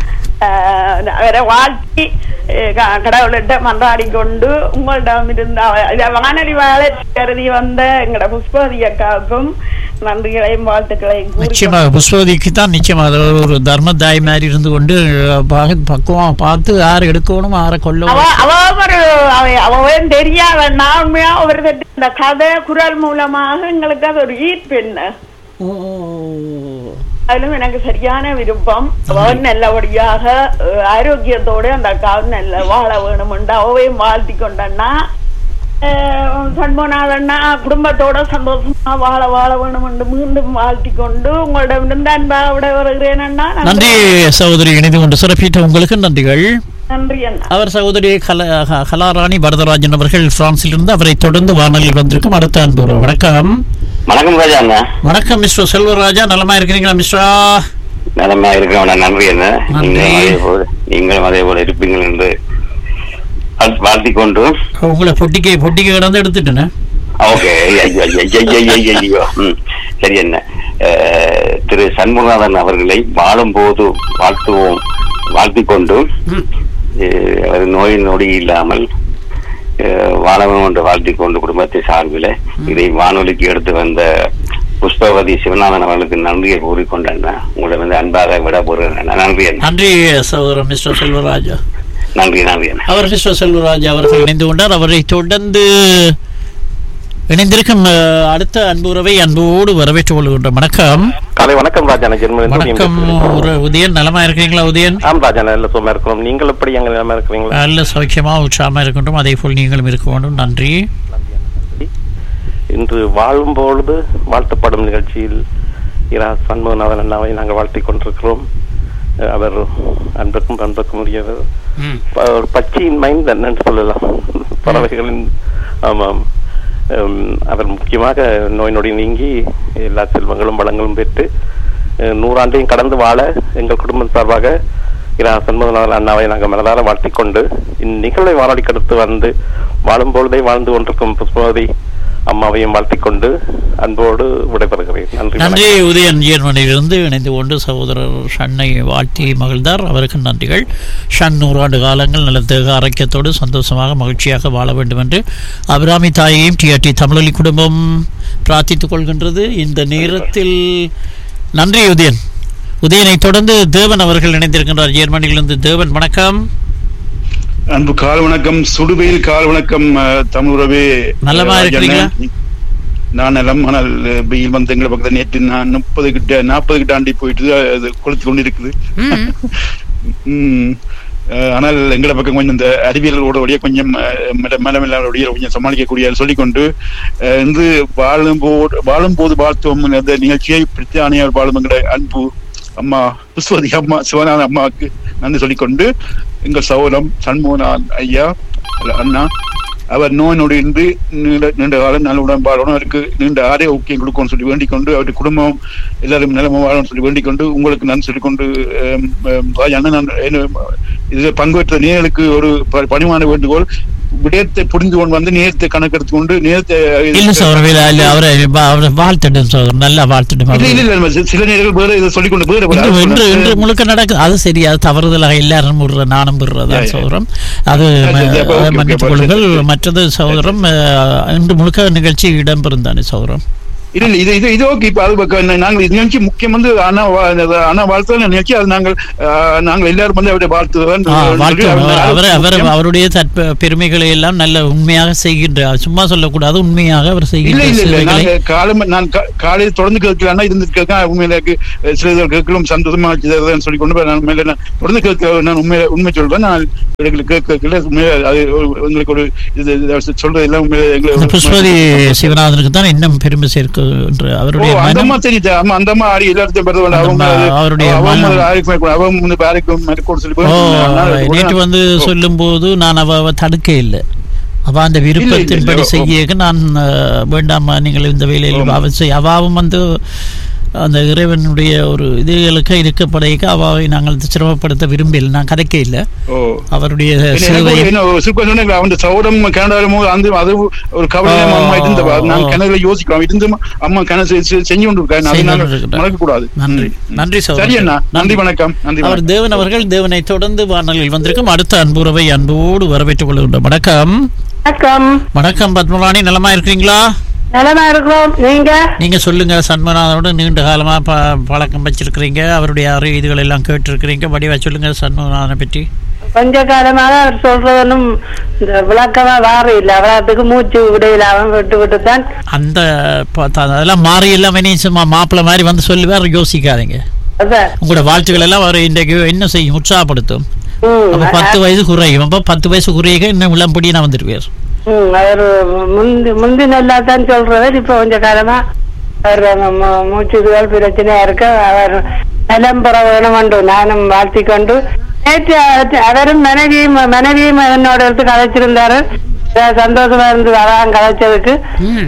அஹ், அவரை வாழ்த்தி அஹ், க- கடவுள்கிட்ட மன்றாடி கொண்டு உங்களிடம் இருந்த அவ- இத வானொலி வளர்ச்சி கருதி வந்த எங்களோட புஷ்பவதி அக்காவுக்கும் நன்றிகளையும் வாழ்த்துக்களையும் கூறி நிச்சயமாக புஷ்பவதிக்கு தான் நிச்சயமாக அது ஒரு தர்மதாய் மாதிரி இருந்து கொண்டு பா- பக்குவம் பார்த்து யார் எடுக்கணும் யாரை அவ கொள்ளணும் அவ ஒரு அவ- அவன் தெரியாதண்ணா உண்மையா ஒரு தட்டு இந்த கதை குரல் மூலமாக எங்களுக்கு அது ஒரு ஈர்ப்பு என்ன அதிலும் எனக்கு சரியான விருப்பம் அவன் நல்லபடியாக அஹ், ஆரோக்கியத்தோட அந்த அக்காவும் நல்ல வாழ வேணும்னு அவையும் வாழ்த்தி கொண்டண்ணா சண்முகநாதண்ணா குடும்பத்தோட சந்தோஷமா வாழ வாழ வேணும்னு மீண்டும் வாழ்த்தி கொண்டு உங்களிடம் இருந்து அன்பாக விட வருகிறேன் அண்ணா நன்றி சகோதரி இணைந்து கொண்டு சிறப்பித்த உங்களுக்கு நன்றிகள் நன்றி அண்ணா அவர் சகோதரி கல க- கலாராணி வரதராஜன் அவர்கள் பிரான்சில் இருந்து அவரை தொடர்ந்து வானொலியில் வந்திருக்கும் அடுத்த அன்பு உறவு. வணக்கம் வணக்கம் ராஜா அண்ணா வணக்கம் மிஸ்டர் செல்வராஜா நலமா இருக்கிறீங்களா மிஸ்ரா நலமா இருக்கிறவன நன்றி என்ன நன்றி. நீங்களும் அதே போல நீங்களும் அதே போல இருப்பீங்கள் என்று வாழ்- வாழ்த்திக் கொண்டு உங்களை பொட்டிக்கு பொட்டிக்கு கிடந்து எடுத்துட்டேனே ஓகே ஐயோ ஐயோ, ஐயோ, ஐயோ, ஐயோ. ம், சரி என்ன அஹ், திரு சண்முகநாதன் அவர்களை வாழும்போது வாழ்த்துவோம் வாழ்த்திக் கொண்டு அஹ், அவர் நோய் நொடி இல்லாமல் அஹ், வாழவும் என்று வாழ்த்திக் கொண்டு குடும்பத்தை சார்பில் இதை வானொலிக்கு எடுத்து வந்த புஷ்பவதி சிவநாதன் அவர்களுக்கு நன்றியை கூறிக்கொண்டேன் உங்களை வந்து அன்பாக விட போகிறேன் நன்றி அண்ணா. நன்றி சகோதரர் மிஸ்டர் செல்வராஜா நன்றி நன்றி அண்ணா. அவர் மிஸ்டர் செல்வராஜ் அவர்கள் இணைந்து கொண்டார் அவரை தொடர்ந்து இணைந்திருக்கும் அஹ், அடுத்த அன்பு உறவை அன்போடு வரவேற்றுக் கொள்கின்றோம் வணக்கம் காலை வணக்கம் ராஜான ஜெர்மனி வணக்கம் ஒரு உதயன் நலமா இருக்கீங்களா உதயன் ஆம் ராஜான நல்ல சும்மா இருக்கிறோம் நீங்கள் எப்படி எங்க நிலமா இருக்கிறீங்களா நல்ல சௌக்கியமா உற்சாகமா இருக்கின்றோம் அதே போல் நீங்களும் இருக்க வேண்டும் நன்றி இன்று வாழும் பொழுது வாழ்த்தப்படும் நிகழ்ச்சியில் இரா சண்முகநாதன் அண்ணாவை நாங்கள் வாழ்த்திக் கொண்டிருக்கிறோம் அஹ் அவர் அன்புக்கும் அன்புக்கும் உரியவர் ம். ப- ஒரு பச்சையின் மைந்தன் என்று சொல்லலாம் பறவைகளின் ஆமாம் ஹம், அவர் முக்கியமாக நோய் நொடி நீங்கி எல்லா செல்வங்களும் வளங்களும் பெற்று அஹ், நூறாண்டையும் கடந்து வாழ எங்கள் குடும்பம் சார்பாக இரா சண்முகநாதன் அண்ணாவை நாங்கள் மனதார வாழ்த்திக் கொண்டு இந்நிகழ்வை வானொலிக்கு அடுத்து வந்து வாழும் பொழுதை வாழ்ந்து கொண்டிருக்கும் புஷ்பவதி அம்மாவையும் வாழ்த்திக் கொண்டு அன்போடு விடைபெறுகிறேன் நன்றி நன்றி உதயன் ஜெர்மனியிலிருந்து இணைந்து கொண்டு சகோதரர் ஷன்னை வாழ்த்தி மகிழ்ந்தார் அவருக்கு நன்றிகள் ஷன் நூறாண்டு காலங்கள் நல்ல ஆரோக்கியத்தோடு சந்தோஷமாக மகிழ்ச்சியாக வாழ வேண்டும் என்று அபிராமி தாயையும் டிஆர்டி தமிழொலி குடும்பம் பிரார்த்தித்துக் கொள்கின்றது இந்த நேரத்தில் நன்றி உதயன் உதயனை தொடர்ந்து தேவன் அவர்கள் இணைந்திருக்கின்றார் ஜெர்மனியிலிருந்து தேவன் வணக்கம் அன்பு கால் வணக்கம் சுடுபெயில் கால் வணக்கம் அஹ், தமிழ் உறவே நலமா அஹ், இருக்கிறீங்களா? ராஜண்ணே. நான் நலம் ஆனால் அஹ், வெயில் வந்து எங்களை பக்கத்துல நேற்று நான் முப்பது கிட்ட நாற்பது கிட்ட ஆண்டி போயிட்டு அது கொளுத்து கொண்டு இருக்குது ம். அஹ், ஆனால் எங்களை பக்கம் கொஞ்சம் இந்த அறிவியலோட வழியா கொஞ்சம் மனமில்லாடைய கொஞ்சம் சமாளிக்கக்கூடிய சொல்லிக்கொண்டு அஹ், இன்று வாழும் போது வாழும் போது வாழ்த்துவோம் அந்த நிகழ்ச்சியை பிரித்தானியார் வாழும் எங்களை அன்பு அம்மா புஷ்பவதி அம்மா சிவநாத அம்மாவுக்கு நன்றி சொல்லிக்கொண்டு எங்கள் சகோதரம் சண்முகநாத் ஐயா அல்ல, அண்ணா அவர் நோய் நொடியின்றி நீண்ட நீண்ட காலம் நல்ல உடன்பாடணும் அவருக்கு நீண்ட ஆரோக்கியம் கொடுக்கணும்னு சொல்லி வேண்டிக் கொண்டு அவருடைய குடும்பம் எல்லாரும் நிலமும் வாழணும்னு சொல்லி வேண்டிக் கொண்டு உங்களுக்கு நன்றி சொல்லிக்கொண்டு அஹ், அஹ், ராஜ் அண்ணன் நான் என்ன- இதில் பங்குபெற்ற நேர்களுக்கு ஒரு ப- பணிவான வேண்டுகோள் விடயத்தை புரிந்து கொண்டு வந்து நேரத்தை கணக்கெடுத்து கொண்டு நேரத்தை இல்ல சகோதரர் இல்ல, இல்ல அவரை அவரை வாழ்த்துடும் சகோதரர் நல்லா வாழ்த்துடும் இல்ல, அவரை. இல்ல, இல்ல, சி- சில நேரங்கள் வேற இதை சொல்லிக்கொண்டு வேற வேற இன்று இன்று இன்று சொல்றேன். முழுக்க நடக்குது அது சரி அது தவறுதலாக எல்லாரும் விடுற நானும் விடுறதா சகோதரம் அது சரி, சரி, அப்ப அதை ஓகே, மன்னித்துக் ஓகே, கொள்ளுங்கள் சரி, சரி. மற்றது சகோதரம் அஹ், இன்று முழுக்க நிகழ்ச்சி இடம்பெறும் தானே சகோதரம் இல்ல இல்ல இது இது இது ஓகே இப்ப அது பக்க- நாங்கள் இது நிகழ்ச்சி முக்கியம் வந்து அண்ணா வா- அந்த அண்ணா வாழ்த்து நிகழ்ச்சி அது நாங்கள் ஆஹ், நாங்கள் எல்லாரும் வந்து அவருடைய வாழ்த்துதான் ஆ, வாழ்த்து அவர் அவர் அவர் முக்கியம். அவருடைய தற்ப பெருமைகளை எல்லாம் நல்ல உண்மையாக செய்கின்றார் சும்மா சொல்லக்கூடாது உண்மையாக அவர் இல்ல செய்கின்ற இல்ல இல்ல சேவைகளை நாங்க காலம் நான் கா- காலையில் தொடர்ந்து கேட்கலாம் இருந்து கேட்க உண்மையில எனக்கு சில இது கேட்கலும் சந்தோஷமா வச்சுதான் சொல்லி கொண்டு போய் நான் உண்மையில நான் தொடர்ந்து கேட்க நான் உண்மையில உண்மை சொல்றேன் நான் எங்களுக்கு கேட்க கேட்கல உண்மையில அது ஒரு- உங்களுக்கு ஒரு இது இது சொல்றது எல்லாம் உண்மையில இந்த எங்களுக்கு புஷ்பதி சிவநாதனுக்கு தான் இன்னும் பெருமை சேர்க்கின்ற ஓ, அவருடைய அந்த மனம் அம்மா தெரியுது ஆமா அந்த அம்மா ஆடி எல்லாத்தையும் பிறகு அந்த அவங்க அம்மா, அவருடைய அவங்க மனம். ஆரோக்கியம் அவங்க வந்து ஆரோக்கியம் மேற்கொண்டு சொல்லி ஓ போய் நேற்று வந்து சொல்லும்போது நான் அவ அவ தடுக்க இல்லை அவ அந்த விருப்பத்தின்படி இல்ல. செய்ய நான் அஹ், வேண்டாமா நீங்கள் இந்த வேலையில் அவ செய் அவாவும் வந்து அந்த இறைவனுடைய ஒரு இதுகளுக்கு இருக்கப்படைக்கு அவாவை நாங்கள் சிரமப்படுத்த விரும்பல நான் கதைக்க இல்லை ஓ அவருடைய எனக்கு சேவை என்ன ஒரு சுருக்கம் சொன்னேன் அவன் சௌரம் கனடாலும் அந்த அது ஒரு கவலை ஓ, அம்மா இருந்த நான் ஓ. கிணறுல யோசிக்கிறோம் இருந்தும் அம்மா கிணறு செ- செ- செஞ்சு கொண்டு இருக்காரு செய்து அதனால கொண்டிருக்கிறார். மறக்க கூடாது நன்றி நன்றி சரி சகோதரர். அண்ணா நன்றி வணக்கம் நன்றி அவர் வணக்கம். தேவன் அவர்கள் தேவனை தொடர்ந்து வானலில் வந்திருக்கும் அடுத்த அன்புறவை அன்போடு வரவேற்றுக் கொள்கின்றோம் வணக்கம் வணக்கம் வணக்கம் பத்மராணி நலமா இருக்கிறீங்களா நலமா இருக்கிறோம் நீங்க நீங்க சொல்லுங்க சண்முகநாதனோட நீண்ட காலமா ப பழக்கம் வச்சிருக்கிறீங்க அவருடைய அறி இதுகள் எல்லாம் கேட்டிருக்கிறீங்க வடிவா சொல்லுங்க சண்முகநாதனை பற்றி கொஞ்ச காலமாக அவர் சொல்றதும் இந்த விளக்கமா வார இல்ல அவரத்துக்கு மூச்சு விடையில அவன் விட்டு விட்டு தான் அந்த ப- த- அதெல்லாம் மாறி எல்லாம் இனி சும்மா மாப்பிள்ளை மாதிரி வந்து சொல்லுவார் யோசிக்காதீங்க அதான் உங்களோட வாழ்த்துக்கள் எல்லாம் அவர் இன்றைக்கு என்ன செய்யும் உற்சாகப்படுத்தும் ம், அப்ப பத்து வயசு குறையும் அப்ப பத்து வயசு குறைய இன்னும் இளம்படி நான் வந்துருவார் ம், அவர் முந்தி முந்தி நல்லா தான் சொல்றவர் இப்ப கொஞ்ச காலமா அவர் அந்த மூ- மூச்சு இதுகள் பிரச்சனையா இருக்கு அவர் நலம் பெற வேணும் என்று நானும் வாழ்த்திக் கொண்டு நேற்று அவ- அவரும் மனைவியும் மனைவியும் என்னோட எடுத்து கதைச்சிருந்தாரு அஹ் சந்தோஷமா இருந்தது அதான் கதைச்சதுக்கு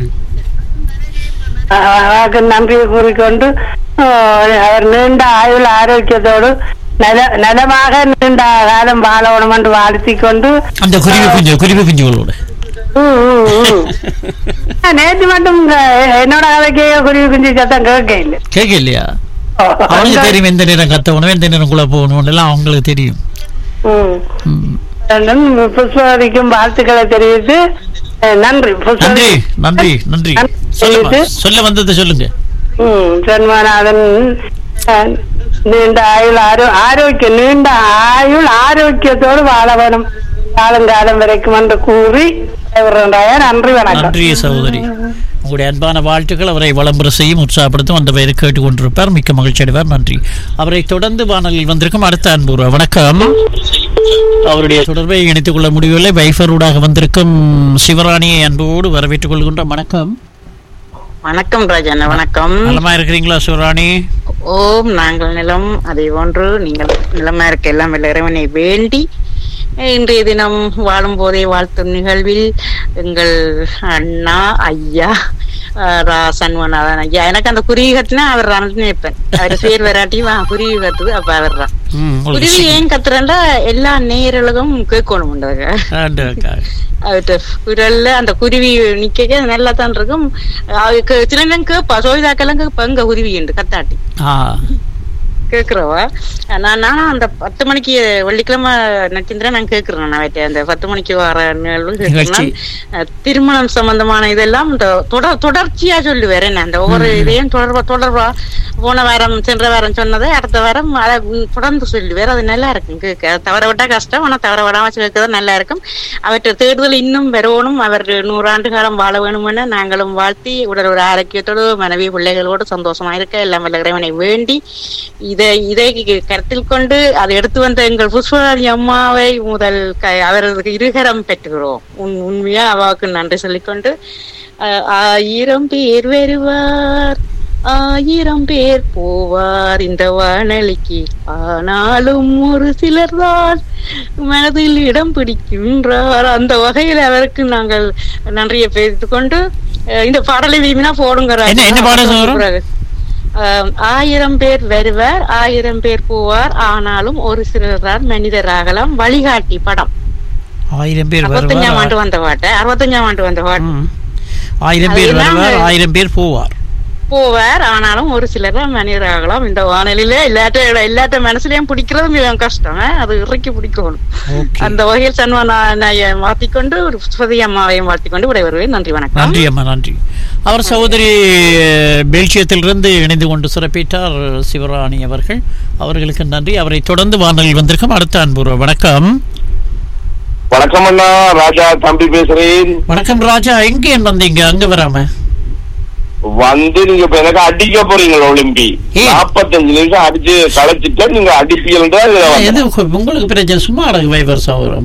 அஹ் அவருக்கு நன்றியை கூறிக்கொண்டு அஹ் அவர் நீண்ட ஆயுள் ஆரோக்கியத்தோடு நல நலமாக நீண்ட காலம் வாழணும் என்று வாழ்த்திக் கொண்டு அந்த குருவி குஞ்சு குருவி குஞ்சுகளோட ம், ம், ம். ஆ, நேத்து மட்டும் இங்க என்னோட கதைக்கே குருவி குஞ்சு சத்தம் கேட்க இல்லை கேட்க இல்லையா அவனுக்கு தெரியும் எந்த நேரம் கத்தவணும் எந்த நேரம் குள்ள போகணும் எல்லாம் அவங்களுக்கு தெரியும் ம். ம். புஷ்பவதிக்கும் வாழ்த்துக்களை தெரிவித்து அஹ், நன்றி நன்றி புஷ்பவதி நன்றி நன்றி சொல்லுங்க சொல்ல வந்ததை சொல்லுங்க ம், சண்முகநாதன் அஹ், நீண்ட ஆயுள் ஆரோ ஆரோக்கியம் நீண்ட ஆயுள் ஆரோக்கியத்தோடு வாழ வேணும் காலங்காலம் வரைக்கும் என்று கூறி விடைபெறுகின்றாயா. நன்றி வணக்கம் நன்றி சகோதரி உங்களுடைய அன்பான வாழ்த்துக்கள் அவரை வளம்பர செய்யும் உற்சாகப்படுத்தும் அந்த வயது கேட்டுக்கொண்டிருப்பார் மிக்க மகிழ்ச்சி அடைவார் நன்றி அவரை தொடர்ந்து வானலில் வந்திருக்கும் அடுத்த அன்பு வணக்கம் அவருடைய தொடர்பை இணைத்துக் கொள்ள முடியவில்லை வைஃபரூடாக வந்திருக்கும் சிவராணியை அன்போடு வரவேற்றுக் கொள்கின்றோம் வணக்கம் வணக்கம் ராஜன் வணக்கம் நலமா இருக்கிறீங்களா சிவராணி ஓம் நாங்கள் நிலம் அதே போன்று நீங்கள் நிலமா இருக்க எல்லாம் வல்ல இறைவனை வேண்டி இன்றைய தினம் வாழும் போதே வாழ்த்தும் நிகழ்வில் எங்கள் அண்ணா ஐயா ஆஹ், ரா சண்முகநாதன் ஐயா எனக்கு அந்த குருவி கட்டினா அவர் தான் நினைப்பேன் அவர் பேர் வராட்டி வா குருவி கத்துது அப்ப அவர் தான் ம், உங்களுக்கு குருவி ஏன் கத்துறேன்டா எல்லா நேயர்களுக்கும் கேட்கணும் ஆண்டுக்காக. அவர்கிட்ட குரல்ல அந்த குருவி நிக்க நல்லா தான் இருக்கும் அவருக்கு சில நேரம் கேட்பா சோவிதாக்கெல்லாம் கேட்பா எங்க குருவி என்று கத்தாட்டி ஆ கேக்குறவா நான் நானும் அந்த பத்து மணிக்கு வெள்ளிக்கிழமை நட்சத்திரம் நான் கேக்குறேன் நான் அவர்ட்ட அந்த பத்து மணிக்கு வர நிகழ்வு நிகழ்ச்சி. கேட்கிறேன். அஹ், திருமணம் சம்பந்தமான இதெல்லாம் இந்த தொடர் தொடர்ச்சியா சொல்லுவேன் என்ன அந்த ஒவ்வொரு இதையும் தொடர்பா தொடர்பா போன வாரம் சென்ற வாரம் சொன்னதை அடுத்த வாரம் அதை ம், தொடர்ந்து சொல்லுவேன் அது நல்லா இருக்கும் கேட்க அதை தவற விட்டா கஷ்டம் ஆனா தவற விடாம கேட்கறது நல்லா இருக்கும் அவற்றை தேடுதல் இன்னும் வரணும் அவர் நூறாண்டு காலம் வாழ வேணுமென நாங்களும் வாழ்த்தி உடல் ஒரு ஆரோக்கியத்தோடு மனைவி பிள்ளைகளோடு சந்தோஷமா இருக்க எல்லாம் வல்ல இறைவனை வேண்டி இதை இதை கருத்தில் கொண்டு அதை எடுத்து வந்த எங்கள் புஷ்பராணி அம்மாவை முதல் க- அவரது இருகரம் பெற்றுகிறோம் உன் உண்மையா அவாவுக்கு நன்றி சொல்லிக்கொண்டு அஹ், ஆயிரம் பேர் வருவார் ஆயிரம் பேர் போவார் இந்த வானொலிக்கு ஆனாலும் ஒரு சிலர் தான் மனதில் இடம் பிடிக்கின்றார் அந்த வகையில் அவருக்கு நாங்கள் நன்றியை பேசிக் கொண்டு அஹ், இந்த பாடலை விரும்பினா போடுங்க என்ன- என்ன பாடல் வரும்? பிறகு. ஆம், ஆயிரம் பேர் வருவார் ஆயிரம் பேர் போவார் ஆனாலும் ஒரு சிலர் தான் மனிதராகலாம் வழிகாட்டி படம் ஆயிரம் பேர் அறுபத்தஞ்சாம் வருவார் ஆண்டு வந்த பாட்டு அறுபத்தஞ்சாம் ஆண்டு வந்த பாட்டு ஆயிரம் பேர் அதெல்லாம் வருவார் ஆயிரம் பேர் போவார் போவார் ஆனாலும் ஒரு சிலர் தான் மனிதராகலாம் இந்த வானிலையில எல்லாட்ட எல்லாட்ட மனசுலயும் பிடிக்கிறது மிகவும் கஷ்டம் அஹ், அது இறக்கி பிடிக்கணும் அந்த வகையில் சன்மானாயை மாத்திக்கொண்டு ஒரு சுபதி அம்மாவையும் மாத்திக்கொண்டு விடைபெறுவேன் நன்றி வணக்கம் நன்றி அம்மா நன்றி அவர் சகோதரி அஹ், பெல்ஜியத்திலிருந்து இணைந்து கொண்டு சிறப்பித்தார் சிவராணி அவர்கள் அவர்களுக்கு நன்றி அவரை தொடர்ந்து வானலில் வந்திருக்கும் அடுத்த அன்பு வணக்கம் வணக்கம் அண்ணா ராஜா தம்பி பேசுறேன் வணக்கம் ராஜா எங்கே வந்தீங்க அங்க வராம வந்து நீங்க இப்ப எனக்கு அடிக்க போறீங்க ஒலிம்பி நாற்பத்தஞ்சு நிமிஷம் அடிச்சு களைச்சிட்டு நீங்க அடிப்பீங்கன்ற இதுல வந்தேன். எது உங்களுக்கு பிரச்சனை சும்மா அடகு வைவர் சௌரம்